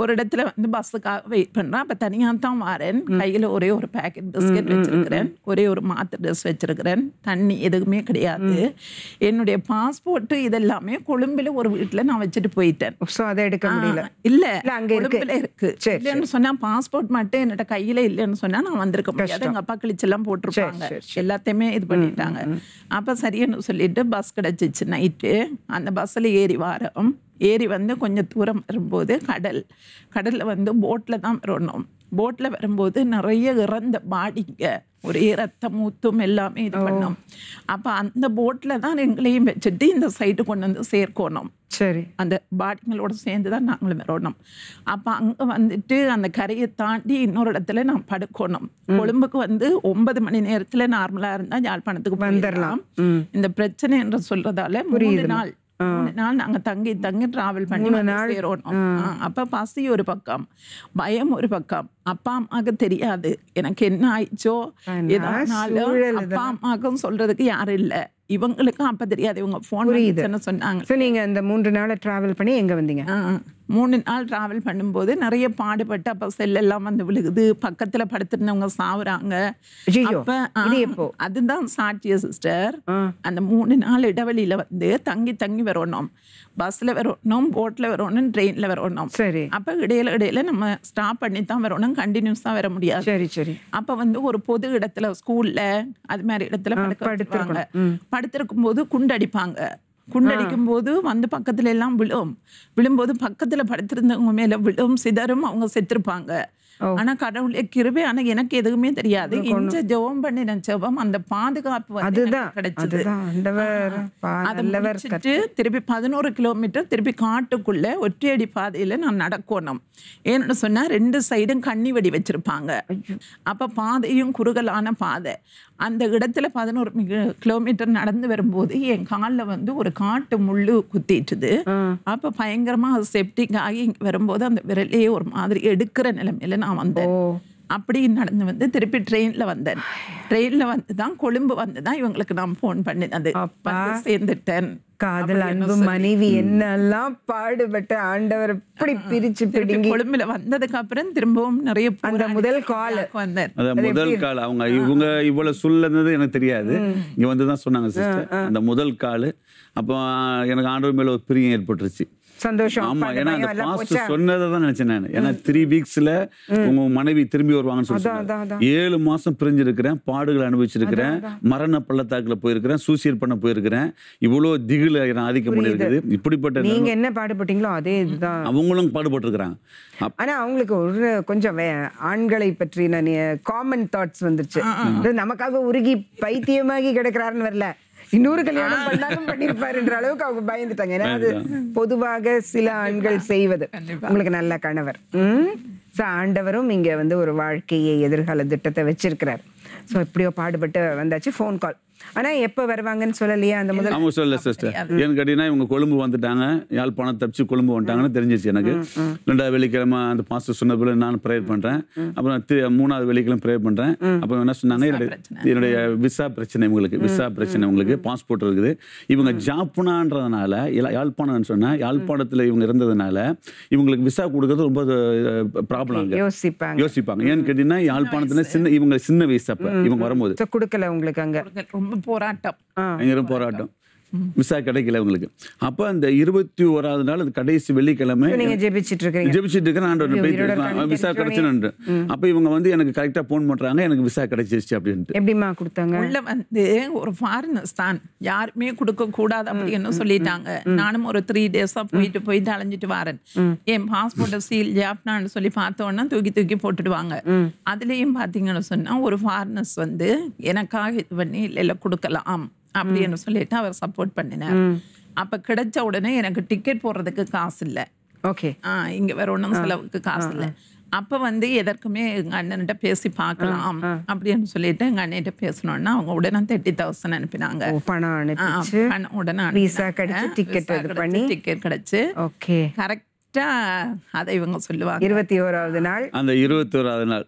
ஒரு இடத்துல வந்து பஸ்ஸுக்காக வெயிட் பண்றேன் அப்ப தனியா தான் வரேன் கையில ஒரே ஒரு பேக்கெட் பிஸ்கெட் வச்சிருக்கிறேன் ஒரே ஒரு மாத்து ட்ரெஸ் வச்சிருக்கிறேன் தண்ணி எதுவுமே கிடையாது என்னுடைய பாஸ்போர்ட் இதெல்லாமே கொழும்புல ஒரு வீட்டுல நான் வச்சுட்டு போயிட்டேன் ஸோ அதை எடுக்க முடியல ஆ, இல்ல இல்ல, அங்க இருக்கு. கொழும்புல இருக்கு சரி, இல்லைன்னு சொன்னா பாஸ்போர்ட் மட்டும் என்னோட கையில இல்லைன்னு சொன்னா நான் வந்திருக்க முடியாது எங்க அப்பா கிழிச்செல்லாம் போட்டிருப்பாங்க சரி, எல்லாத்தையுமே இது பண்ணிட்டாங்க அப்ப சரின்னு சொல்லிட்டு பஸ் கிடைச்சிச்சு நைட்டு அந்த பஸ்ல ஏறி வாரம் ஏறி வந்து கொஞ்சம் தூரம் வரும்போது கடல் கடல்ல வந்து போட்ல தான் வரணும் போட்ல வரும்போது நிறைய இறந்த பாடிங்க ஒரே ரத்தம் ஊத்தும் எல்லாமே இது பண்ணோம் அப்ப அந்த போட்ல தான் எங்களையும் வச்சுட்டு இந்த சைடு கொண்டு வந்து சேர்க்கணும் சரி அந்த பாடிங்களோட சேர்ந்து தான் நாங்களும் வரணும் அப்போ அங்கே வந்துட்டு அந்த கரையை தாண்டி இன்னொரு இடத்துல நான் படுக்கணும் கொழும்புக்கு வந்து ஒன்பது மணி நேரத்துல நார்மலா இருந்தா யாழ்ப்பாணத்துக்கு வந்துடலாம் இந்த பிரச்சனை என்று சொல்றதால மூணு நாள் மூணு நாள் நாங்க தங்கி தங்கி டிராவல் பண்ணி வந்து சேரணும் ஆ, அப்ப பசி ஒரு பக்கம் பயம் ஒரு பக்கம் அப்பா அம்மாவுக்கு தெரியாது எனக்கு என்ன ஆயிடுச்சோ எதானாலும் சூழல் அப்பா அம்மாவுக்கும் சொல்றதுக்கு யாரும் இல்ல இவங்களுக்கும் அப்ப தெரியாது இவங்க போன் சொன்னாங்க ஸோ நீங்க இந்த மூன்று நாளை டிராவல் பண்ணி எங்க வந்தீங்க ஆ, மூணு நாள் டிராவல் பண்ணும்போது நிறைய பாடுபட்டு அப்போ செல்லெல்லாம் வந்து விழுகுது பக்கத்துல படுத்திருந்தவங்க சாவுறாங்க ஐயையோ, அப்ப, ஆ, இது எப்போ? அதுதான் சாட்சிய சிஸ்டர் அந்த மூணு நாள் இடைவெளியில வந்து தங்கி தங்கி வரணும் பஸ்ல வரணும் போட்ல வரணும் ட்ரெயின்ல வரணும் சரி அப்ப இடையில இடையில நம்ம ஸ்டாப் பண்ணி தான் வரணும் கண்டினியூஸா வர முடியாது சரி சரி அப்ப வந்து ஒரு பொது இடத்துல ஸ்கூல்ல அது மாதிரி இடத்துல படுக்க வச்சிருப்பாங்க படுத்திருக்கும் போது குண்டடிப்பாங்க குண்டடிக்கும் போது வந்து பக்கத்துல எல்லாம் விழும் விழும்போது பக்கத்துல படுத்திருந்தவங்க மேல விழும் சிதறும் அவங்க செத்துருப்பாங்க ஆனா கடவுளே கிருபை ஆனா எனக்கு எதுவுமே தெரியாது இஞ்ச ஜெபம் பண்ணின ஜெபம் அந்த பாதுகாப்பு வந்து எனக்கு அதுதான் கிடைச்சது அதுதான் ஆண்டவர் பா- அதை நல்லவர் முடிச்சிட்டு திருப்பி பதினோரு கிலோமீட்டர் திருப்பி காட்டுக்குள்ள ஒற்றையடி பாதையில நான் நடக்கணும் ஏன்னு சொன்னா ரெண்டு சைடும் கண்ணி வெடி வச்சிருப்பாங்க அப்ப பாதையும் குறுகலான பாதை அந்த இடத்துல பதினோரு மி- கிலோமீட்டர் நடந்து வரும்போது என் கால்ல வந்து ஒரு காட்டு முள்ளு குத்திட்டுது அப்ப பயங்கரமா செப்டிக் ஆகி இங்க வரும்போது அந்த விரலையே ஒரு மாதிரி எடுக்கிற நிலைமையில நான் வந்தேன் அப்படி நடந்து வந்து திருப்பி ட்ரெயின்ல வந்தேன் ட்ரெயின்ல வந்து தான் கொழும்பு வந்து தான் இவங்களுக்கு நான் ஃபோன் பண்ணினது அப்பா. வந்து சேர்ந்துட்டேன் காதல் அன்பு மனைவி என்னெல்லாம் பாடுபட்ட ஆண்டவர் இப்படி பிரிச்சு திருப்பி பிடுங்கி கொழும்புல வந்ததுக்கு அப்புறம் திரும்பவும் நிறைய அந்த போராடி முதல் கால் வந்தேன் அதான் முதல் கால் அவங்க இவங்க இவ்வளவு சொல்லது எனக்கு தெரியாது இங்க வந்து தான் சொன்னாங்க சிஸ்டர் அந்த முதல் கால் அப்போ எனக்கு ஆண்டவர் மேல ஒரு பிரியம் ஏற்பட்டுருச்சு சந்தோஷம் ஆமா அப்பா, அந்த ஏன்னா அந்த பயம் எல்லாம் பாஸ்ட் போச்சா? சொன்னதை தான் நினைச்சேன் நான் ஏன்னா த்ரீ வீக்ஸ்ல உங்க மனைவி திரும்பி வருவாங்கன்னு சொல்லி அதான், அதான், சொன்னாங்க. ஏழு மாசம் பிரிஞ்சிருக்கிறேன் பாடுகளை அனுபவிச்சிருக்கிறேன் மரண பள்ளத்தாக்குல போயிருக்கிறேன் சூசைட் பண்ண போயிருக்கிறேன் இவ்வளவு திகில நான் ஆதிக்கம் பண்ணியிருக்குது இப்படிப்பட்ட நீங்க என்ன பாடுபட்டீங்களோ அதே இதுதான் அவங்களும் பாடுபட்டிருக்கிறாங்க அப்ப ஆனா அவங்களுக்கு ஒரு கொஞ்சம் வே- ஆண்களை பற்றின காமன் தாட்ஸ் வந்துருச்சு இது நமக்காக உருகி பைத்தியமாகி கிடக்குறாருன்னு வரல இன்னொரு கல்யாணம் பண்ணாலும் பண்ணிருப்பாருன்ற அளவுக்கு அவங்க பயந்துட்டாங்க ஏன்னா அது பொதுவாக சில ஆண்கள் செய்வது உங்களுக்கு நல்ல கணவர் ம் ஸோ ஆண்டவரும் இங்க வந்து ஒரு வாழ்க்கையை எதிர்கால திட்டத்தை வச்சிருக்கிறார் ஸோ எப்படியோ பாடுபட்டு வந்தாச்சு ஃபோன் கால் ஆனா எப்ப வருவாங்கன்னு சொல்லலையா அந்த முதல் அவங்க சொல்ல சிஸ்டர் ஏன்னு கேட்டீங்கன்னா இவங்க கொழும்பு வந்துட்டாங்க யாழ்ப்பாணம் தப்பிச்சு கொழும்பு வந்துட்டாங்கன்னு தெரிஞ்சிச்சு எனக்கு ரெண்டாவது வெள்ளிக்கிழமை அந்த பாஸ்டர் சொன்ன போல நான் ப்ரேயர் பண்றேன் அப்புறம் தி- மூணாவது வெள்ளிக்கிழமை ப்ரேயர் பண்றேன் அப்புறம் என்ன சொன்னாங்க என்னுடைய என்னுடைய விசா பிரச்சனை உங்களுக்கு விசா பிரச்சனை உங்களுக்கு பாஸ்போர்ட் இருக்குது இவங்க ஜாப்புனான்றதுனால இல்ல- யாழ்ப்பாணம்னு சொன்னா யாழ்ப்பாணத்துல இவங்க இருந்ததுனால இவங்களுக்கு விசா கொடுக்கறது ரொம்ப ப்ராப்ளம் அங்க யோசிப்பாங்க யோசிப்பாங்க ஏன்னு கேட்டீங்கன்னா யாழ்ப்பாணத்துல சின்ன இவங்க சின்ன வயசு அப்ப இவங்க வரும்போது ஸோ கொடுக்கல உங்களுக்கு அங்க ரொம்ப போராட்டம் பயங்கர போராட்டம் விசா கிடைக்கல உங்களுக்கு அப்ப அந்த இருபத்தி ஓராவது நாள் அது கடைசி வெள்ளிக்கிழமை நீங்க ஜெபிச்சிட்டு இருக்கீங்க ஜெபிச்சிட்டு இருக்கேன் ஆண்டவர் உயிரோட பேசிட்டு இருக்காங்க, இருக்கேன். விசா தெரிஞ்சோனே. கிடைச்சுன்னு அப்ப இவங்க வந்து எனக்கு கரெக்டா போன் பண்றாங்க எனக்கு விசா கிடைச்சிருச்சு அப்படின்ட்டு எப்படிம்மா கொடுத்தாங்க உள்ள வந்து ஒரு ஃபாரினர்ஸ் தான் யாருமே கொடுக்க கூடாது அப்படின்னு சொல்லிட்டாங்க நானும் ஒரு த்ரீ டேஸா போயிட்டு போயிட்டு அலைஞ்சிட்டு வரேன் என் பாஸ்போர்ட்டை சீல் ஜாப்னான்னு சொல்லி பார்த்தோன்னா தூக்கி தூக்கி போட்டுடுவாங்க அதுலயும் பாத்தீங்கன்னு சொன்னா ஒரு ஃபாரினர்ஸ் வந்து எனக்காக இது பண்ணி இல்ல இல்ல கொடுக்கலாம் அப்படின்னு சொல்லிட்டு அவர் சப்போர்ட் பண்ணினார் அப்ப கிடைச்ச உடனே எனக்கு டிக்கெட் போடுறதுக்கு காசு இல்லை ஓகே ஆஹ் இங்க வேற ஒண்ணும் செலவுக்கு காசு இல்ல அப்ப வந்து எதற்குமே எங்க அண்ணன்கிட்ட பேசி பார்க்கலாம் அப்படின்னு சொல்லிட்டு எங்க அண்ணன்கிட்ட பேசணும்னா அவங்க உடனே தேர்ட்டி தௌசண்ட் அனுப்பினாங்க ஓ பணம் அனுப்பிச்சு பணம் உடனே விசா கிடைச்சு, ticket இது பண்ணி. டிக்கெட் கிடைச்சு ஓகே கரெக்டா அதை இவங்க சொல்லுவாங்க இருபத்தி ஓராவது நாள் அந்த இருபத்தி ஓராவது நாள்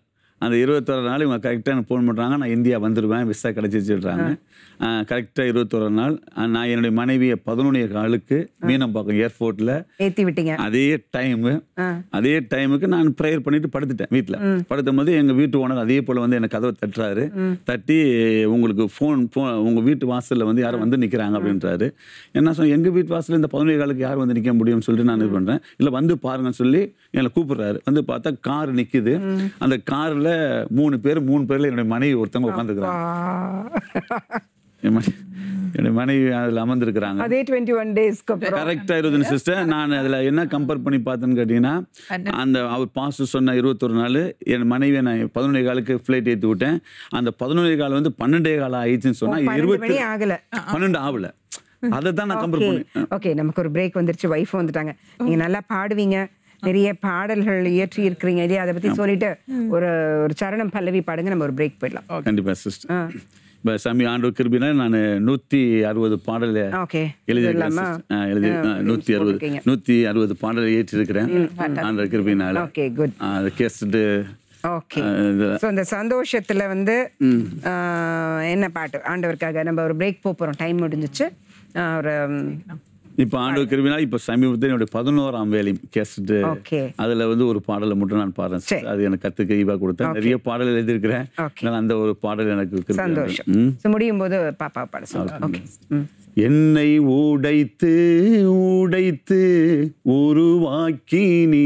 அந்த இருபத்தொரு நாள் இவங்க கரெக்டாக எனக்கு ஃபோன் பண்ணுறாங்க நான் இந்தியா வந்துடுவேன் விசா கிடச்சிச்சுன்றாங்க கரெக்டாக இருபத்தொரு நாள் ஆஹ் நான் என்னுடைய மனைவியை பதினொன்று காலுக்கு மீனம்பாக்கம் ஏர்போர்ட்டில் ஏத்தி விட்டீங்க அதே டைமு அதே டைமுக்கு நான் ப்ரேயர் பண்ணிட்டு படுத்துட்டேன் வீட்டில் படுத்தும் போது எங்கள் வீட்டு ஓனர் அதே போல் வந்து எனக்கு கதவை தட்டுறாரு தட்டி உங்களுக்கு ஃபோன் ஃபோன் உங்கள் வீட்டு வாசலில் வந்து யாரும் வந்து நிற்கிறாங்க அப்படின்றாரு என்ன சொன்ன எங்கள் வீட்டு வாசலில் இந்த பதினொன்று காலுக்கு யார் வந்து நிற்க முடியும்னு சொல்லிட்டு நான் இது பண்ணுறேன் இல்லை வந்து பாருங்கன்னு சொல்லி என்னை கூப்பிடுறாரு வந்து பார்த்தா கார் நிற்குது அந்த காரில் மூணு பேர் மூணு பேரில் என்னுடைய மனைவி ஒருத்தவங்க உட்காந்துருக்குறாங்க என் மனை- என்னுடைய மனைவி அதில் அமர்ந்திருக்கிறாங்க அதே டுவெண்ட்டி ஒன் டேஸ்க்கு அப்புறம் கரெக்டாக இருபது சிஸ்டர் நான் அதில் என்ன கம்பேர் பண்ணி பார்த்தேன்னு கேட்டிங்கன்னா அந்த அவர் பாஸ்டர் சொன்ன இருபத்தொரு நாள் என் மனைவியை நான் பதினொன்றே காலுக்கு ஃப்ளைட் ஏற்றி விட்டேன் அந்த பதினொன்றே கால் வந்து பன்னெண்டே காலம் ஆயிடுச்சுன்னு சொன்னால் பன்னெண்டு இருபத்தி மணி ஆகல பன்னெண்டு ஆகல அதை தான் நான் கம்பேர் ஓகே பண்ணி ஓகே நமக்கு ஒரு பிரேக் வந்துருச்சு ஒய்ஃப் வந்துட்டாங்க நீங்க நல்லா பாடுவீங்க நிறைய பாடல்கள் இயற்றி இருக்கிறீங்க இல்லையா அதை பத்தி சொல்லிட்டு ஒரு ஒரு சரணம் பல்லவி பாடுங்க நம்ம ஒரு பிரேக் போயிடலாம் கண்டிப்பாக சிஸ்டர் இப்போ சாமி ஆண்டு கிருபினா நான் நூற்றி அறுபது பாடல் ஓகே எழுதியிருக்கிறேன் இல்லாமா? sister. ஆ, எழுதி ஆ, நூற்றி அறுபது போட்டிருக்கீங்க. நூற்றி அறுபது பாடல் ஏற்றிருக்கிறேன் ஆண்டு கிருபினால ஓகே குட் அதை கேட்டுட்டு ஓகே இது ஸோ இந்த சந்தோஷத்துல வந்து ஆஹ், என்ன பாட்டு ஆண்டவருக்காக நம்ம ஒரு பிரேக் போறோம் டைம் முடிஞ்சிச்சு ஆஹ், ஒரு இப்போ ஆண்டு கிருபினா இப்போ சமீபத்தில் என்னுடைய பதினோராம் வேலை கேஸ்ட்டு ஓகே அதில் வந்து ஒரு பாடலை மட்டும் நான் பாடுறேன் சரி. அது எனக்கு கற்றுக்க ஈவா கொடுத்தேன் நிறைய பாடல் எழுதியிருக்கிறேன் Okay. அதனால அந்த ஒரு பாடல் எனக்கு கிருபை சந்தோஷம் ம். ஸோ முடியும் போது பாப்பா பாட சொல்லுங்க ஓகே ம் என்னை உடைத்து உடைத்து உருவாக்கி நீ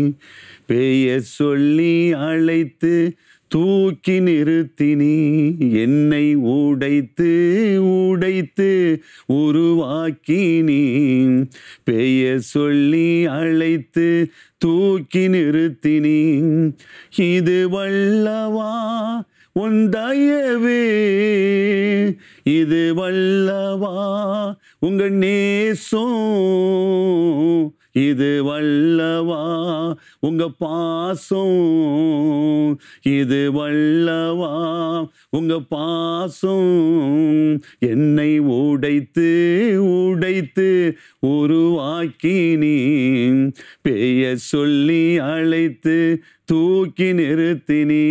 பெயர் சொல்லி அழைத்து தூக்கி நிறுத்தினி என்னை உடைத்து உடைத்து உருவாக்கி நீ பெயர் சொல்லி அழைத்து தூக்கி நிறுத்தினி இது வல்லவா உன் தயவே இது வல்லவா உங்க நேசம் இது வல்லவா உங்க பாசம் இது வல்லவா உங்க பாசம் என்னை உடைத்து உடைத்து உருவாக்கி நீ பெயர் சொல்லி அழைத்து தூக்கி நிறுத்தினீ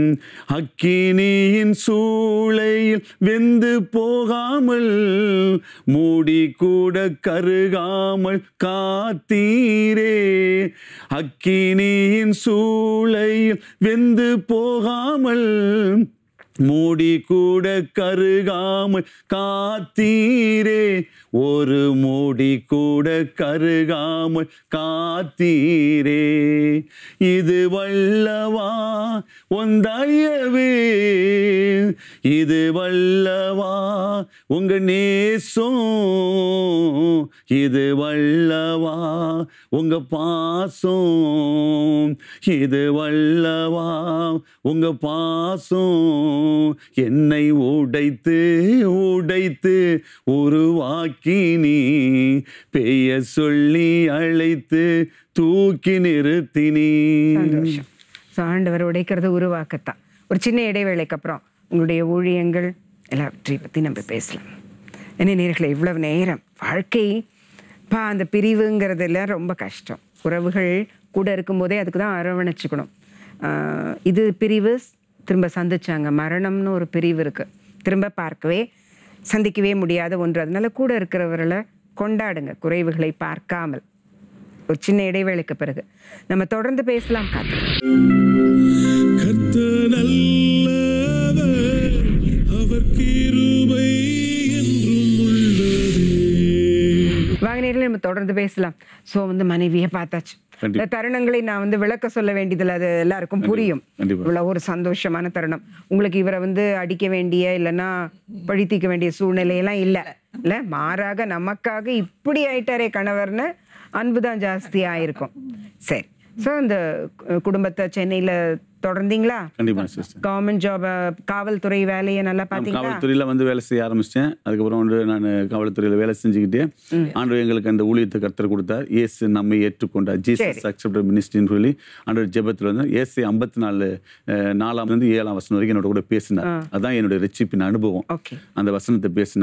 அக்கினியின் சூளையில் வெந்து போகாமல் மூடி கூட கருகாமல் காத்தீரே அக்கினியின் சூளையில் வெந்து போகாமல் மூடி கூட கருகாமல் காத்தீரே ஒரு மூடி கூட கருகாமல் காத்தீரே இது வல்லவா ஒந்தயவே இது வல்லவா உங்க நேசம் இது வல்லவா உங்க பாசம் இது வல்லவா உங்க பாசம் என்னை உடைத்து உடைத்து உருவாக்கி நீ பெயர் சொல்லி அழைத்து தூக்கி நிறுத்தினீ சந்தோஷம் ஸோ ஆண்டவர் உடைக்கிறது உருவாக்கத்தான் ஒரு சின்ன இடைவேளைக்கு அப்புறம் உங்களுடைய ஊழியங்கள் எல்லாவற்றையும் பற்றி நம்ம பேசலாம் என்ன நேர்களை இவ்வளவு நேரம் வாழ்க்கை பா அந்த பிரிவுங்கிறதுல ரொம்ப கஷ்டம் உறவுகள் கூட இருக்கும்போதே அதுக்கு தான் அரவணைச்சுக்கணும் ஆஹ் இது பிரிவு திரும்ப சந்திச்சாங்க மரணம்னு ஒரு பிரிவு இருக்குது திரும்ப பார்க்கவே சந்திக்கவே முடியாத ஒன்று அதனால கூட இருக்கிறவர்களை கொண்டாடுங்க குறைவுகளை பார்க்காமல் ஒரு சின்ன இடைவேளைக்கு பிறகு நம்ம தொடர்ந்து பேசலாம் காத்து கர்த்தர் நல்லவர் அவர் கிருபை என்றும் உள்ளதே வாங்க நேரில் நம்ம தொடர்ந்து பேசலாம் ஸோ வந்து மனைவியை பார்த்தாச்சு கண்டிப்பா. இந்த தருணங்களை நான் வந்து விளக்க சொல்ல வேண்டியதில்லை அது எல்லாருக்கும் புரியும் கண்டிப்பா. இவ்வளவு ஒரு சந்தோஷமான தருணம் உங்களுக்கு இவரை வந்து அடிக்க வேண்டிய இல்லைன்னா பழித்திக்க வேண்டிய சூழ்நிலையெல்லாம் இல்லை இல்ல மாறாக நமக்காக இப்படி ஆயிட்டாரே கணவர்னு அன்பு தான் ஜாஸ்தி ஆயிருக்கும் சரி ஸோ இந்த கு- குடும்பத்தை சென்னையில தொடர்ந்தீங்களா கண்டிப்பா சிஸ்டர் கவர்மெண்ட் ஜாப் காவல்துறை வேலையை நல்லா பார்த்தீங்களா காவல்துறையில வந்து வேலை செய்ய ஆரம்பிச்சிட்டேன் அதுக்கப்புறம் வந்து நான் காவல்துறையில வேலை செஞ்சுக்கிட்டே ஆண்டு எங்களுக்கு அந்த ஊழியத்தை கர்த்தர் கொடுத்தார் இயேசு நம்மை ஏற்றுக்கொண்டார் ஜீசஸ் அக்செப்டட் மினிஸ்ட்ரின்னு சொல்லி ஆண்டு ஜெபத்தில் வந்து ஏசு ஐம்பத்தி நாலு அஹ், நாலாம் இருந்து ஏழாம் வசனம் வரைக்கும் என்னோட கூட பேசினார் அதான் என்னுடைய ரெச்சிப்பின் அனுபவம் ஓகே அந்த வசனத்தை பேசினார்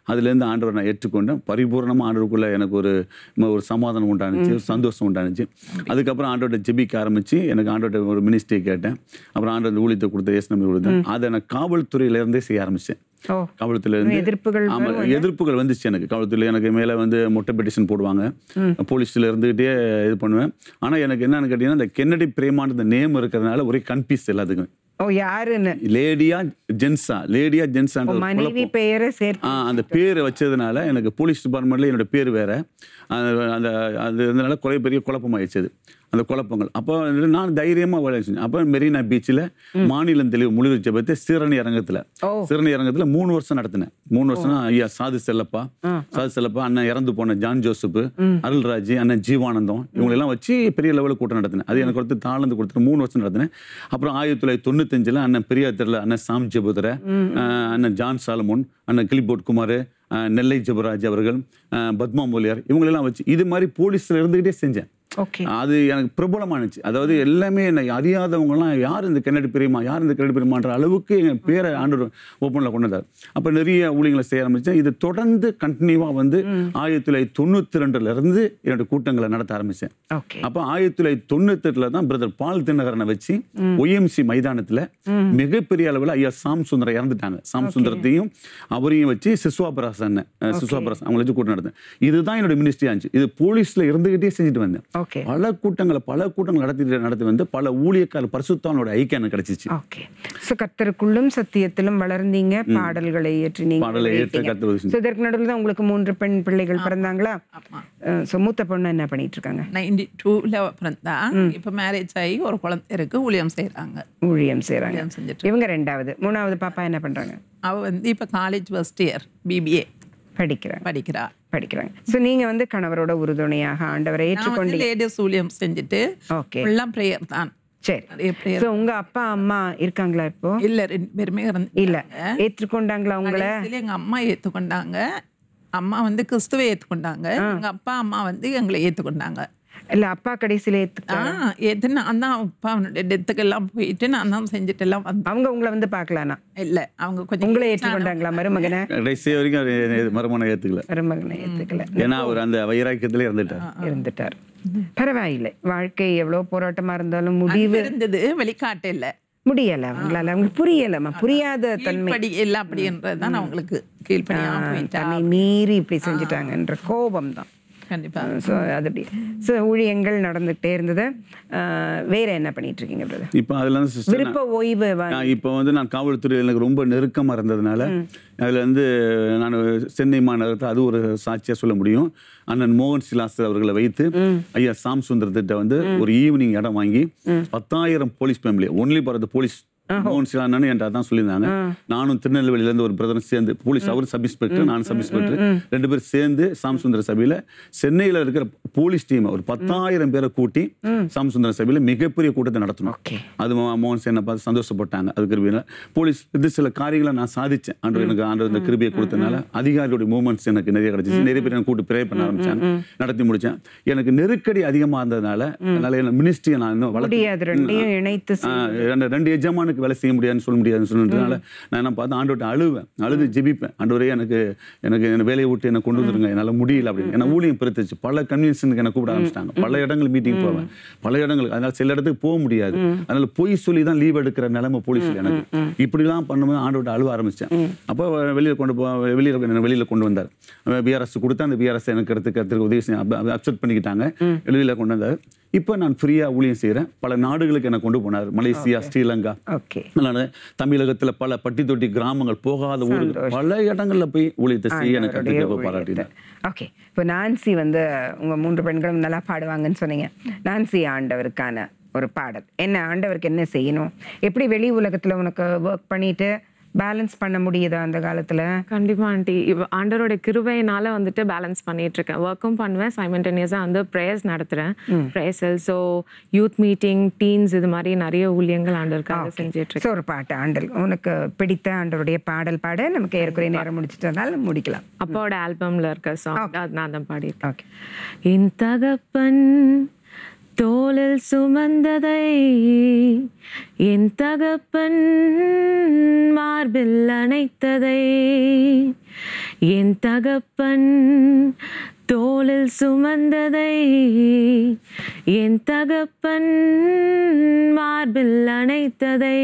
அதுலேருந்து ஆண்டவர் நான் ஏற்றுக்கொண்டேன் பரிபூர்ணமாக ஆண்டவருக்குள்ள எனக்கு ஒரு ம- ஒரு சமாதானம் உண்டானுச்சு ஒரு சந்தோஷம் உண்டானுச்சு அதுக்கப்புறம் ஆண்டவர்கிட்ட ஜெபிக்க ஆரம்பிச்சு எனக்கு ஆண்டவர்கிட்ட ஒரு மினிஸ்ட்ரி கேட்டேன் அப்புறம் ஆண்டவர் அந்த ஊழியத்தை கொடுத்த ஏசு நம்பி கொடுத்தேன் அதை நான் காவல்துறையில இருந்தே செய்ய ஆரம்பிச்சேன் ஓ காவல்துறையில இருந்து எதிர்ப்புகள் ஆமா எதிர்ப்புகள் வந்துச்சு எனக்கு காவல்துறையில எனக்கு மேல வந்து மொட்டை பெட்டிஷன் போடுவாங்க போலீஸ்ல இருந்துகிட்டே இது பண்ணுவேன் ஆனா எனக்கு என்னன்னு கேட்டீங்கன்னா இந்த கென்னடி பிரேமான் இந்த நேம் இருக்கிறதுனால ஒரே கன்ஃபியூஸ் எல்லாத்துக்கும் ஓ யாருன்னு லேடியா ஜென்ஸா லேடியா ஜென்ஸா மனைவி பெயரை சேர்த்து ஆ அந்த பேரை வச்சதுனால எனக்கு போலீஸ் டிபார்ட்மெண்ட்ல என்னோட பேர் வேற அந்த- அந்த அது இருந்தனால குறை பெரிய குழப்பமாயிடுச்சு அது அந்த குழப்பங்கள் அப்போ வந்து நான் தைரியமாக வேலை செஞ்சேன் அப்போ மெரினா பீச்சில் மாநிலம் தெளிவு முழுவதும் ஜெபத்தை சீரணி அரங்கத்தில் ஓ. சீரணி அரங்கத்தில் மூணு வருஷம் நடத்தினேன் மூணு வருஷம் ஐயா சாது செல்லப்பா சாது செல்லப்பா அண்ணன் இறந்து போன ஜான் ஜோசப் அருள்ராஜ் அண்ணன் ஜீவானந்தம் இவங்களெல்லாம் வச்சு பெரிய லெவலில் கூட்டம் நடத்தினேன் அது எனக்கு கொடுத்து தாளந்து கொடுத்துட்டு மூணு வருஷம் நடத்தினேன் அப்புறம் ஆயிரத்தி தொள்ளாயிரத்தி தொண்ணூத்தஞ்சில் அண்ணன் பெரியாத்திரில் அண்ணன் சாம் ஜெபுதரை அண்ணன் ஜான் சாலமோன் அண்ணன் கிளிபோட் குமார் அஹ் நெல்லை ஜெபராஜ் அவர்கள் அஹ் பத்மா மொழியார் இவங்களெல்லாம் வச்சு இது மாதிரி போலீஸில் இருந்துக்கிட்டே செஞ்சேன் ஓகே அது எனக்கு பிரபலமானுச்சு அதாவது எல்லாமே என்னை அறியாதவங்கலாம் யார் இந்த கன்னடி பிரியமா யார் இந்த கன்னடி பிரியமான்ற அளவுக்கு என் பேரை ஆண்டு ஓப்பனில் கொண்டு வந்தார் அப்போ நிறைய ஊழியங்களை செய்ய ஆரம்பித்தேன் இது தொடர்ந்து கண்டினியூவாக வந்து ஆயிரத்தி தொள்ளாயிரத்தி தொண்ணூற்றி ரெண்டுல இருந்து என்னோட கூட்டங்களை நடத்த ஆரம்பித்தேன் ஓகே அப்போ ஆயிரத்தி தொள்ளாயிரத்தி தொண்ணூத்தெட்டுல தான் பிரதர் பால் தினகரனை வச்சு ஒய்எம்சி மைதானத்துல மிகப்பெரிய அளவில் ஐயா சாம் சுந்தரம் இறந்துட்டாங்க சாம் சுந்தரத்தையும் அவரையும் வச்சு சிசுவாபராஸ் அண்ணன் அஹ், சிசுவாபராஸ் அவங்கள வச்சு கூட்டம் நடத்தேன் இதுதான் என்னோட மினிஸ்ட்ரி ஆச்சு இது போலீஸ்ல இருந்துகிட்டே செஞ்சுட்டு வந்தேன் ஓகே பல கூட்டங்களை பல கூட்டங்கள் நடத்திட்டு நடத்தி வந்து பல ஊழியக்கார பரிசுத்தானோட ஐக்கியம் எனக்கு கிடைச்சிச்சு ஓகே சோ கத்தருக்குள்ளும் சத்தியத்திலும் வளர்ந்தீங்க பாடல்களை ஏற்றினீங்க பாடலை ஏற்ற கர்த்தர் உதவி சோ இதற்கு நடுவில் தான் உங்களுக்கு மூன்று பெண் பிள்ளைகள் பிறந்தாங்களா சோ மூத்த பொண்ணு என்ன பண்ணிட்டு இருக்காங்க நைன்டி டூவில் பிறந்தா இப்போ மேரேஜ் ஆகி ஒரு குழந்தை இருக்கு ஊழியம் செய்கிறாங்க ஊழியம் செய்றாங்க ஊழியம் செஞ்சுட்டு இவங்க ரெண்டாவது மூணாவது பாப்பா என்ன பண்றாங்க அவள் வந்து இப்போ காலேஜ் ஃபர்ஸ்ட் இயர் பிபிஏ படிக்கிறாங்க படிக்கிறா படிக்கிறாங்க சோ நீங்க வந்து கணவரோட உறுதுணையாக ஆண்டவரை நான் ஏற்றுக்கொண்டு வந்து லேடிஸ் ஊழியம் செஞ்சுட்டு ஓகே ஃபுல்லாக ப்ரேயர் தான் சரி நிறைய ப்ரேயர் சோ உங்க அப்பா அம்மா இருக்காங்களா இப்போ இல்ல ரெண்டு பேருமே இறந்து இல்ல ஏற்றுக்கொண்டாங்களா உங்களை கடைசியில எங்க அம்மா ஏத்துக்கொண்டாங்க அம்மா வந்து கிறிஸ்துவை ஏத்துக்கொண்டாங்க எங்க அப்பா அம்மா வந்து எங்களை ஏத்துக்கொண்டாங்க இல்ல அப்பா கடைசியில ஏத்து ஆ ஏத்து நான் தான் அப்பா அவனுடைய டெத்துக்கு எல்லாம் போயிட்டு நான் தான் செஞ்சுட்டு எல்லாம் வந்தேன் அவங்க உங்களை வந்து பார்க்கலானா இல்ல அவங்க கொஞ்சம் உங்களை ஏற்றுக்கொண்டாங்களா மருமகனை கடைசி வரைக்கும் அவர் மறுமணம் ஏத்துக்கல மருமகனை ஏத்துக்கல ஏன்னா அவர் அந்த வைராக்கியத்திலே இருந்துட்டார் இருந்துட்டார் பரவாயில்லை வாழ்க்கை எவ்வளவு போராட்டமா இருந்தாலும் முடிவு இருந்தது வெளிக்காட்டு இல்ல முடியல அவங்களால அவங்களுக்கு புரியலம்மா புரியாத தன்மை கீழ்ப்படி எல்லாம் அப்படின்றது தான் அவங்களுக்கு கீழ்ப்படியாம போயிட்டா தன்னை மீறி இப்படி செஞ்சுட்டாங்கன்ற கோபம் தான் கண்டிப்பா ஸோ அது அப்படி ஸோ ஊழியங்கள் நடந்துகிட்டே இருந்தது அஹ், வேற என்ன பண்ணிட்டு இருக்கீங்க பிரதர் இப்போ அதுல இருந்து சிஸ்டர் விருப்ப ஓய்வு வா- நான் இப்போ வந்து நான் காவல்துறையில் எனக்கு ரொம்ப நெருக்கமாக இருந்ததுனால அதில் வந்து நான் சென்னை மாநகரத்தில் அது ஒரு சாட்சியாக சொல்ல முடியும் அண்ணன் மோகன் சிலாசர் அவர்களை வைத்து ஐயா சாம் சுந்தரத்திட்ட வந்து ஒரு ஈவினிங் இடம் வாங்கி பத்தாயிரம் police family only Bharat police மோகன் சிலா அண்ணன் என்கிட்ட அதான் சொல்லியிருந்தாங்க நானும் திருநெல்வேலியில இருந்து ஒரு பிரதரும் சேர்ந்து போலீஸ் அவர் சப் இன்ஸ்பெக்டர் நான் சப் இன்ஸ்பெக்டர் ரெண்டு பேரும் சேர்ந்து சாம் சுந்தர சபையில சென்னையில இருக்கிற போலீஸ் டீம் ஒரு பத்தாயிரம் பேரை கூட்டி சாம் சுந்தர சபையில மிகப்பெரிய கூட்டத்தை நடத்தணும் Okay. அது மோ- மோகன் சேனை பார்த்து சந்தோஷப்பட்டாங்க அது கிருபியில போலீஸ் இது சில காரியங்களை நான் சாதிச்சேன் ஆண்டு எனக்கு ஆண்டு இந்த கிருபியை கொடுத்தனால அதிகாரிகளுடைய மூமெண்ட்ஸ் எனக்கு நிறைய கிடைச்சிச்சு நிறைய பேர் எனக்கு கூட்டு ப்ரே பண்ண ஆரம்பிச்சாங்க நடத்தி முடிச்சேன் எனக்கு நெருக்கடி அதிகமா இருந்ததுனால அதனால என்ன மினிஸ்ட்ரியை நான் இன்னும் வளர்த்து முடியாது ரெண்டையும் இணைத்து ஆ, ரெண்டு ரெண்டு எஜமானுக்கு வேலை செய்ய முடியாதுன்னு சொல்ல முடியாதுன்னு சொன்னதுனால நான் என்ன பார்த்து ஆண்டவர்கிட்ட அழுவேன் அழுது ஜெபிப்பேன் ஆண்டவரே எனக்கு எனக்கு என்ன வேலையை விட்டு என்ன கொண்டு வந்துருங்க என்னால் முடியல அப்படின்னு ஏன்னா ஊழியம் பெருத்துச்சு பல கன்வென்ஷனுக்கு என்ன கூப்பிட ஆரம்பிச்சிட்டாங்க பல இடங்கள் மீட்டிங் போவேன் பல இடங்களுக்கு அதனால சில இடத்துக்கு போக முடியாது அதனால பொய் சொல்லி தான் லீவ் எடுக்கிற நிலைமை போலீஸ்ல எனக்கு இப்படிலாம் பண்ணும்போது ஆண்டவர்கிட்ட அழுவ ஆரம்பிச்சேன் அப்போ வெளியில கொண்டு போ வெளியில என்ன வெளியில கொண்டு வந்தார் பிஆர்எஸ் கொடுத்து அந்த பிஆர்எஸ் எனக்கு எடுத்துக்கிறதுக்கு உதவி செய்ய அப்செட் பண்ணிக்கிட்டாங்க வெளியில கொண்டு வந்தார் இப்போ நான் ஃப்ரீயாக ஊழியம் செய்கிறேன் பல நாடுகளுக்கு என்னை கொண்டு போனார் மலேசியா ஸ்ரீலங்கா ஓகே நான் தமிழகத்துல பல பட்டி தொட்டி கிராமங்கள் போகாத ஊர்கள் பல இடங்கள்ல போய் ஊழியத்தை செய்ய எனக்கு கற்றுக்க பாராட்டினார் ஓகே இப்போ நான்சி வந்து உங்க மூன்று பெண்களும் நல்லா பாடுவாங்கன்னு சொன்னீங்க நான்சி ஆண்டவருக்கான ஒரு பாடல் என்ன ஆண்டவருக்கு என்ன செய்யணும் எப்படி வெளி உலகத்துல உனக்கு ஒர்க் பண்ணிட்டு பேலன்ஸ் பண்ண முடியுதா அந்த காலத்துல கண்டிப்பா ஆண்டி இவ ஆண்டரோட கிருபையினால வந்துட்டு பேலன்ஸ் பண்ணிட்டு இருக்கேன் ஒர்க்கும் பண்ணுவேன் சைமண்டனியஸாக வந்து ப்ரேயர்ஸ் நடத்துறேன் ப்ரேயர்ஸல் ஸோ யூத் மீட்டிங் டீன்ஸ் இது மாதிரி நிறைய ஊழியங்கள் ஆண்டருக்காக செஞ்சுட்டு இருக்கேன் ஸோ ஒரு பாட்டு ஆண்டல் உனக்கு பிடித்த ஆண்டவருடைய பாடல் பாட நமக்கு ஏற்கனவே நேரம் முடிச்சிட்டதால முடிக்கலாம் அப்பாவோட ஆல்பம்ல இருக்க சாங் அது நான் தான் பாடியிருக்கேன் ஓகே என் தகப்பன் தோளில் சுமந்ததை என் தகப்பன் மார்பில் அணைத்ததை என் தகப்பன் தோளில் சுமந்ததை என் தகப்பன் மார்பில் அணைத்ததை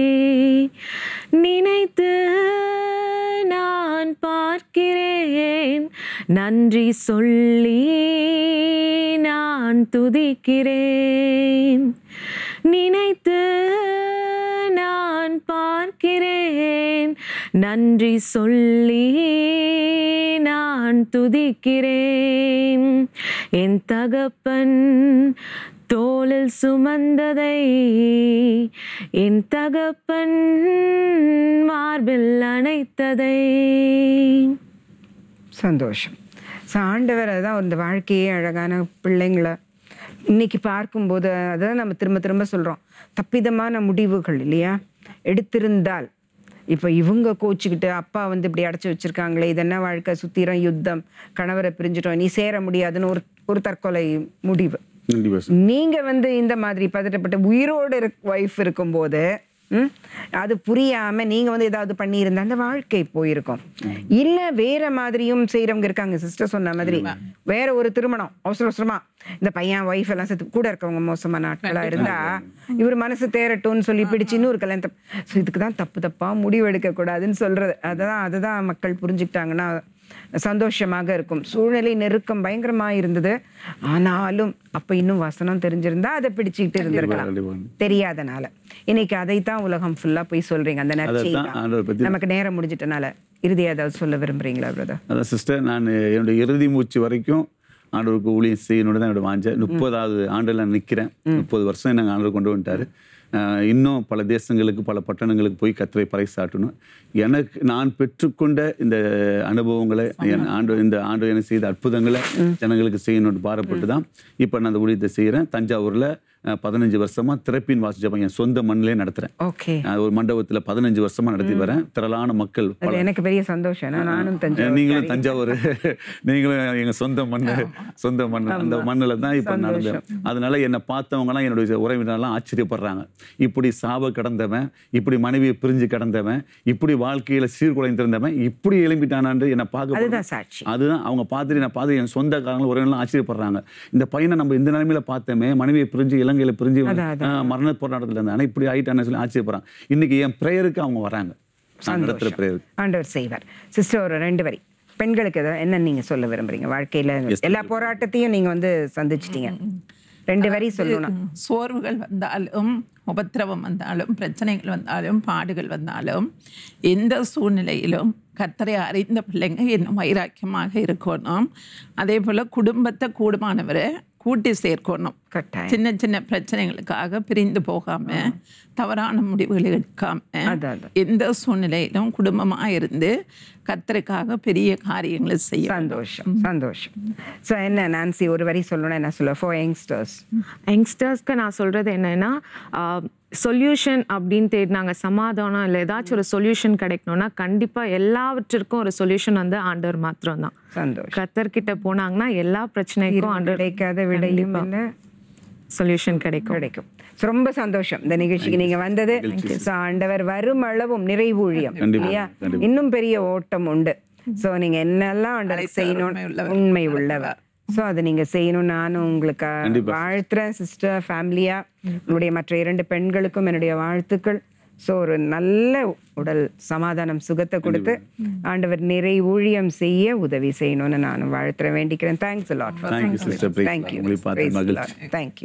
நினைத்து நான் பார்க்கிறேன் நன்றி சொல்லி நான் துதிக்கிறேன் நினைத்து நான் பார்க்கிறேன் நன்றி சொல்லி நான் துதிக்கிறேன் என் தகப்பன் தோளில் சுமந்ததை என் தகப்பன் மார்பில் அணைத்ததை சந்தோஷம் ஸோ ஆண்டவர் அதான் இந்த வாழ்க்கையே அழகான பிள்ளைங்களை இன்னைக்கு பார்க்கும்போது அதான் நம்ம திரும்ப திரும்ப சொல்கிறோம் தப்பிதமான முடிவுகள் இல்லையா எடுத்திருந்தால் இப்போ இவங்க கோச்சிக்கிட்டு அப்பா வந்து இப்படி அடைச்சி வச்சிருக்காங்களே இது என்ன வாழ்க்கை சுத்திரம் யுத்தம் கணவரை பிரிஞ்சிட்டோம் நீ சேர முடியாதுன்னு ஒரு ஒரு தற்கொலை முடிவு கண்டிப்பா சார் நீங்க வந்து இந்த மாதிரி பதட்டப்பட்டு உயிரோடு இருக் ஒய்ஃப் இருக்கும்போது ம், அது புரியாம நீங்க வந்து ஏதாவது பண்ணியிருந்தா அந்த வாழ்க்கை போயிருக்கும் இல்ல வேற மாதிரியும் செய்யறவங்க இருக்காங்க சிஸ்டர் சொன்ன மாதிரி வேற ஒரு திருமணம் அவசர அவசரமா இந்த பையன் ஒய்ஃப் எல்லாம் சேர்த்து கூட இருக்கவங்க மோசமான ஆட்களா இருந்தா இவர் மனசு தேரட்டும்னு சொல்லி பிடிச்சு இன்னொரு கல்யாணத்தை ஸோ இதுக்கு தான் தப்பு தப்பா முடிவு எடுக்க கூடாதுன்னு சொல்றது அதான் அதுதான் மக்கள் புரிஞ்சுக்கிட்டாங்கன்னா சந்தோஷமாக இருக்கும் சூழ்நிலை நெருக்கம் பயங்கரமா இருந்தது ஆனாலும் அப்ப இன்னும் வசனம் தெரிஞ்சிருந்தா அதை பிடிச்சிக்கிட்டு இருந்திருக்கலாம் கண்டிப்பா. தெரியாதனால இன்னைக்கு அதைத்தான் உலகம் ஃபுல்லா போய் சொல்றீங்க அந்த நற்செய்தி அதைத்தான் ஆண்டவர் பத்தி- நமக்கு நேரம் முடிஞ்சிட்டனால இறுதி ஏதாவது சொல்ல விரும்புறீங்களா பிரதர் அதான் சிஸ்டர் நான் என்னுடைய இறுதி மூச்சு வரைக்கும் ஆண்டவருக்கு ஊழியம் செய்யணும்னு தான் என்னோட வாஞ்ச முப்பதாவது ஆண்டில் நான் நிற்கிறேன் முப்பது வருஷம் நாங்கள் ஆண்டவர் கொண்டு வந்துட்டாரு ஆஹ் இன்னும் பல தேசங்களுக்கு பல பட்டணங்களுக்கு போய் கத்தரை பறைசாட்டணும் எனக்கு நான் பெற்றுக்கொண்ட இந்த அனுபவங்களை என் ஆண்டு இந்த ஆண்டு எனக்கு செய்த அற்புதங்களை ஜனங்களுக்கு செய்யணும்னு பாரப்பட்டு தான் இப்போ நான் அந்த ஊழியத்தை செய்கிறேன் தஞ்சாவூரில் பதினஞ்சு வருஷமா திறப்பின் வாசிஜபம் என் சொந்த மண்ணிலே நடத்துகிறேன் ஓகே நான் ஒரு மண்டபத்தில் பதினஞ்சு வருஷமா நடத்தி வரேன் திரளான மக்கள் அது எனக்கு பெரிய சந்தோஷம் ஏன்னா நானும் தஞ்சாவூர் நீங்களும் தஞ்சாவூர் நீங்களும் எங்க சொந்த மண்ணு சொந்த மண் அந்த மண்ணுல தான் இப்ப நடந்தேன் அதனால என்னை பார்த்தவங்கலாம் என்னுடைய உறவினர்லாம் ஆச்சரியப்படுறாங்க இப்படி சாப கடந்தவன் இப்படி மனைவியை பிரிஞ்சு கடந்தவன் இப்படி வாழ்க்கையில சீர்குலைந்திருந்தவன் இப்படி எழும்பிட்டானான்னு என்னை பார்க்க அதுதான் சாட்சி அதுதான் அவங்க பார்த்துட்டு நான் பார்த்து என் சொந்தக்காரங்களும் உறவினர்லாம் ஆச்சரியப்படுறாங்க இந்த பையனை நம்ம இந்த நிலைமையில பார்த்தோமே மனைவியை பிரிஞ்சு இலங்கையில பிரிஞ்சு அதான், ஆஹ், மரண போராட்டத்தில் இருந்தாங்க இப்படி ஆயிட்டான்னு சொல்லி ஆச்சரியப்படுறாங்க இன்னைக்கு என் ப்ரேயருக்கு அவங்க வராங்க நான் நடத்துகிற ப்ரேயருக்கு ஆண்டவர் செய்வார் சிஸ்டர் ஒரு ரெண்டு வரி பெண்களுக்கு எதாவது என்ன நீங்க சொல்ல விரும்புறீங்க வாழ்க்கையில எல்லா போராட்டத்தையும் நீங்க வந்து சந்திச்சிட்டீங்க ரெண்டு வரி சொல்லணும் சோர்வுகள் வந்தாலும் உபத்திரவம் வந்தாலும் பிரச்சனைகள் வந்தாலும் பாடுகள் வந்தாலும் எந்த சூழ்நிலையிலும் கத்தரை அறிந்த பிள்ளைங்க இன்னும் வைராக்கியமாக இருக்கணும் அதே போல் குடும்பத்தை கூடுமானவரை கூட்டி சேர்க்கணும் கட்டாயம் சின்ன சின்ன பிரச்சனைகளுக்காக பிரிந்து போகாம தவறான முடிவுகள் எடுக்காம அதான், அதான். எந்த சூழ்நிலையிலும் குடும்பமா இருந்து கத்தருக்காக பெரிய காரியங்களை செய்ய சந்தோஷம் சந்தோஷம் ஸோ என்ன நான்சி ஒரு வரி சொல்லணும் என்ன சொல்ல ஃபார் யங்ஸ்டர்ஸ் யங்ஸ்டர்ஸ்க்கு நான் சொல்றது என்னன்னா சொல்யூஷன் அப்படின்னு தேடினாங்க சமாதானம் இல்லை ஏதாச்சும் ஒரு சொல்யூஷன் கிடைக்கணும்னா கண்டிப்பா எல்லாவற்றிற்கும் ஒரு சொல்யூஷன் வந்து ஆண்டவர் மாத்திரம் தான் சந்தோஷம் கத்தர்கிட்ட போனாங்கன்னா எல்லா பிரச்சனைக்கும் ஆண்டவர் கிடைக்காத விடையும் இல்லை சொல்யூஷன் கிடைக்கும் கிடைக்கும் So, ரொம்ப சந்தோஷம் இந்த நிகழ்ச்சிக்கு நீங்க வந்தது So, ஆண்டவர் வரும் அளவும் நிறைவூழியம் கண்டிப்பா, இல்லையா கண்டிப்பா. இன்னும் பெரிய ஓட்டம் உண்டு சோ நீங்க என்னெல்லாம் ஆண்டவர் செய்யணும் உண்மை உள்ளவர். உண்மை உள்ளவர் சோ அதை நீங்க செய்யணும் நானும் உங்களுக்கு கண்டிப்பா. வாழ்த்துறேன் சிஸ்டர் ஃபேமிலியா உங்களுடைய மற்ற இரண்டு பெண்களுக்கும் என்னுடைய வாழ்த்துக்கள் சோ ஒரு நல்ல உடல் சமாதானம் சுகத்தை கொடுத்து ஆண்டவர் நிறை ஊழியம் செய்ய உதவி செய்யணும்னு நானும் வாழ்த்துற வேண்டிக்கிறேன் thanks lot Thank you, sister. Praise thank you God. உங்களை பார்த்து மகிழ்ச்சி. தேங்க்யூ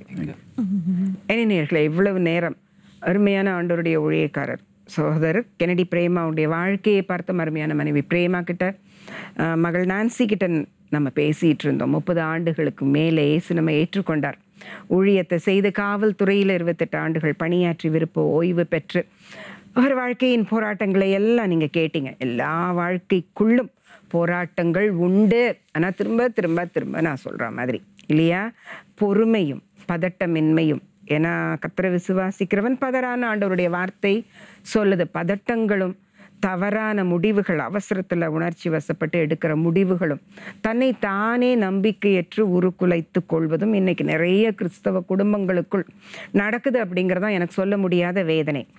நேர்களே இவ்வளவு நேரம் அருமையான ஆண்டவருடைய ஊழியக்காரர் சகோதரர் கெனடி பிரேமாவுடைய வாழ்க்கையை பார்த்த அருமையான மனைவி பிரேமா கிட்ட அஹ், மகள் நான்சி கிட்ட நம்ம பேசிட்டு இருந்தோம் முப்பது ஆண்டுகளுக்கு மேலே இயேசு நம்ம ஏற்றுக்கொண்டார் ஊழியத்தை செய்து காவல்துறையில் இருபத்தெட்டு ஆண்டுகள் பணியாற்றி விருப்ப ஓய்வு பெற்று அவர் வாழ்க்கையின் போராட்டங்களை எல்லாம் நீங்க கேட்டீங்க எல்லா வாழ்க்கைக்குள்ளும் போராட்டங்கள் உண்டு ஆனா திரும்ப திரும்ப திரும்ப நான் சொல்ற மாதிரி இல்லையா பொறுமையும் பதட்டமின்மையும் ஏன்னா கத்திர விசுவாசிக்கிறவன் பதறான ஆண்டவருடைய வார்த்தை சொல்லுது பதட்டங்களும் தவறான முடிவுகள் அவசரத்துல உணர்ச்சி வசப்பட்டு எடுக்கிற முடிவுகளும் தன்னை தானே நம்பிக்கையற்று உருக்குலைத்து கொள்வதும் இன்னைக்கு நிறைய கிறிஸ்தவ குடும்பங்களுக்குள் நடக்குது அப்படிங்கிறதான் எனக்கு சொல்ல முடியாத வேதனை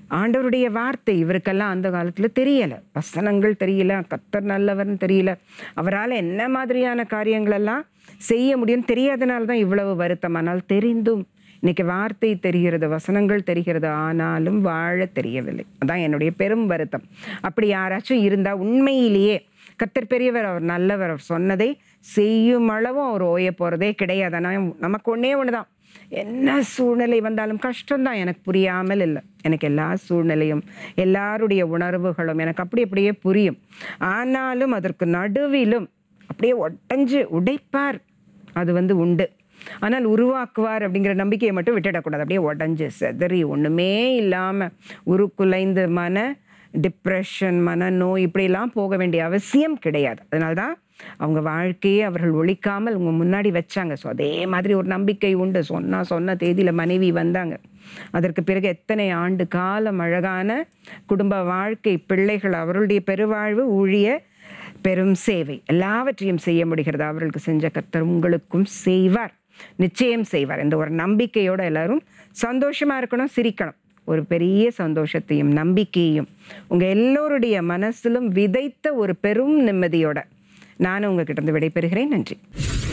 ஆண்டவருடைய வார்த்தை இவருக்கெல்லாம் அந்த காலத்தில் தெரியலை வசனங்கள் தெரியல கத்தர் நல்லவர்னு தெரியல அவரால் என்ன மாதிரியான காரியங்களெல்லாம் செய்ய முடியும் தெரியாதனால தான் இவ்வளவு வருத்தம் ஆனால் தெரிந்தும் இன்னைக்கு வார்த்தை தெரிகிறது வசனங்கள் தெரிகிறது ஆனாலும் வாழ தெரியவில்லை அதான் என்னுடைய பெரும் வருத்தம் அப்படி யாராச்சும் இருந்தால் உண்மையிலேயே கத்தர் பெரியவர் அவர் நல்லவர் அவர் சொன்னதை செய்யும் அளவும் அவர் ஓய போகிறதே கிடையாது ஆனால் நமக்கு ஒன்றே ஒன்று தான் என்ன சூழ்நிலை வந்தாலும் கஷ்டம்தான் எனக்கு புரியாமல் இல்லை எனக்கு எல்லா சூழ்நிலையும் எல்லாருடைய உணர்வுகளும் எனக்கு அப்படி அப்படியே புரியும் ஆனாலும் அதற்கு நடுவிலும் அப்படியே ஒட்டஞ்சு உடைப்பார் அது வந்து உண்டு ஆனால் உருவாக்குவார் அப்படிங்கிற நம்பிக்கையை மட்டும் விட்டுடக்கூடாது அப்படியே உடஞ்சு செதறி ஒன்றுமே இல்லாமல் உருக்குலைந்து மன டிப்ரெஷன் மனநோய் இப்படிலாம் போக வேண்டிய அவசியம் கிடையாது அதனால தான் அவங்க வாழ்க்கையை அவர்கள் ஒழிக்காமல் உங்க முன்னாடி வச்சாங்க ஸோ அதே மாதிரி ஒரு நம்பிக்கை உண்டு சொன்னா சொன்ன தேதியில் மனைவி வந்தாங்க அதற்கு பிறகு எத்தனை ஆண்டு காலம் அழகான குடும்ப வாழ்க்கை பிள்ளைகள் அவர்களுடைய பெருவாழ்வு ஊழிய பெரும் சேவை எல்லாவற்றையும் செய்ய முடிகிறது அவர்களுக்கு செஞ்ச கர்த்தர் உங்களுக்கும் செய்வார் நிச்சயம் செய்வார் இந்த ஒரு நம்பிக்கையோட எல்லாரும் சந்தோஷமா இருக்கணும் சிரிக்கணும் ஒரு பெரிய சந்தோஷத்தையும் நம்பிக்கையையும் உங்க எல்லோருடைய மனசிலும் விதைத்த ஒரு பெரும் நிம்மதியோட நான் உங்ககிட்ட இருந்து விடைபெறுகிறேன் நன்றி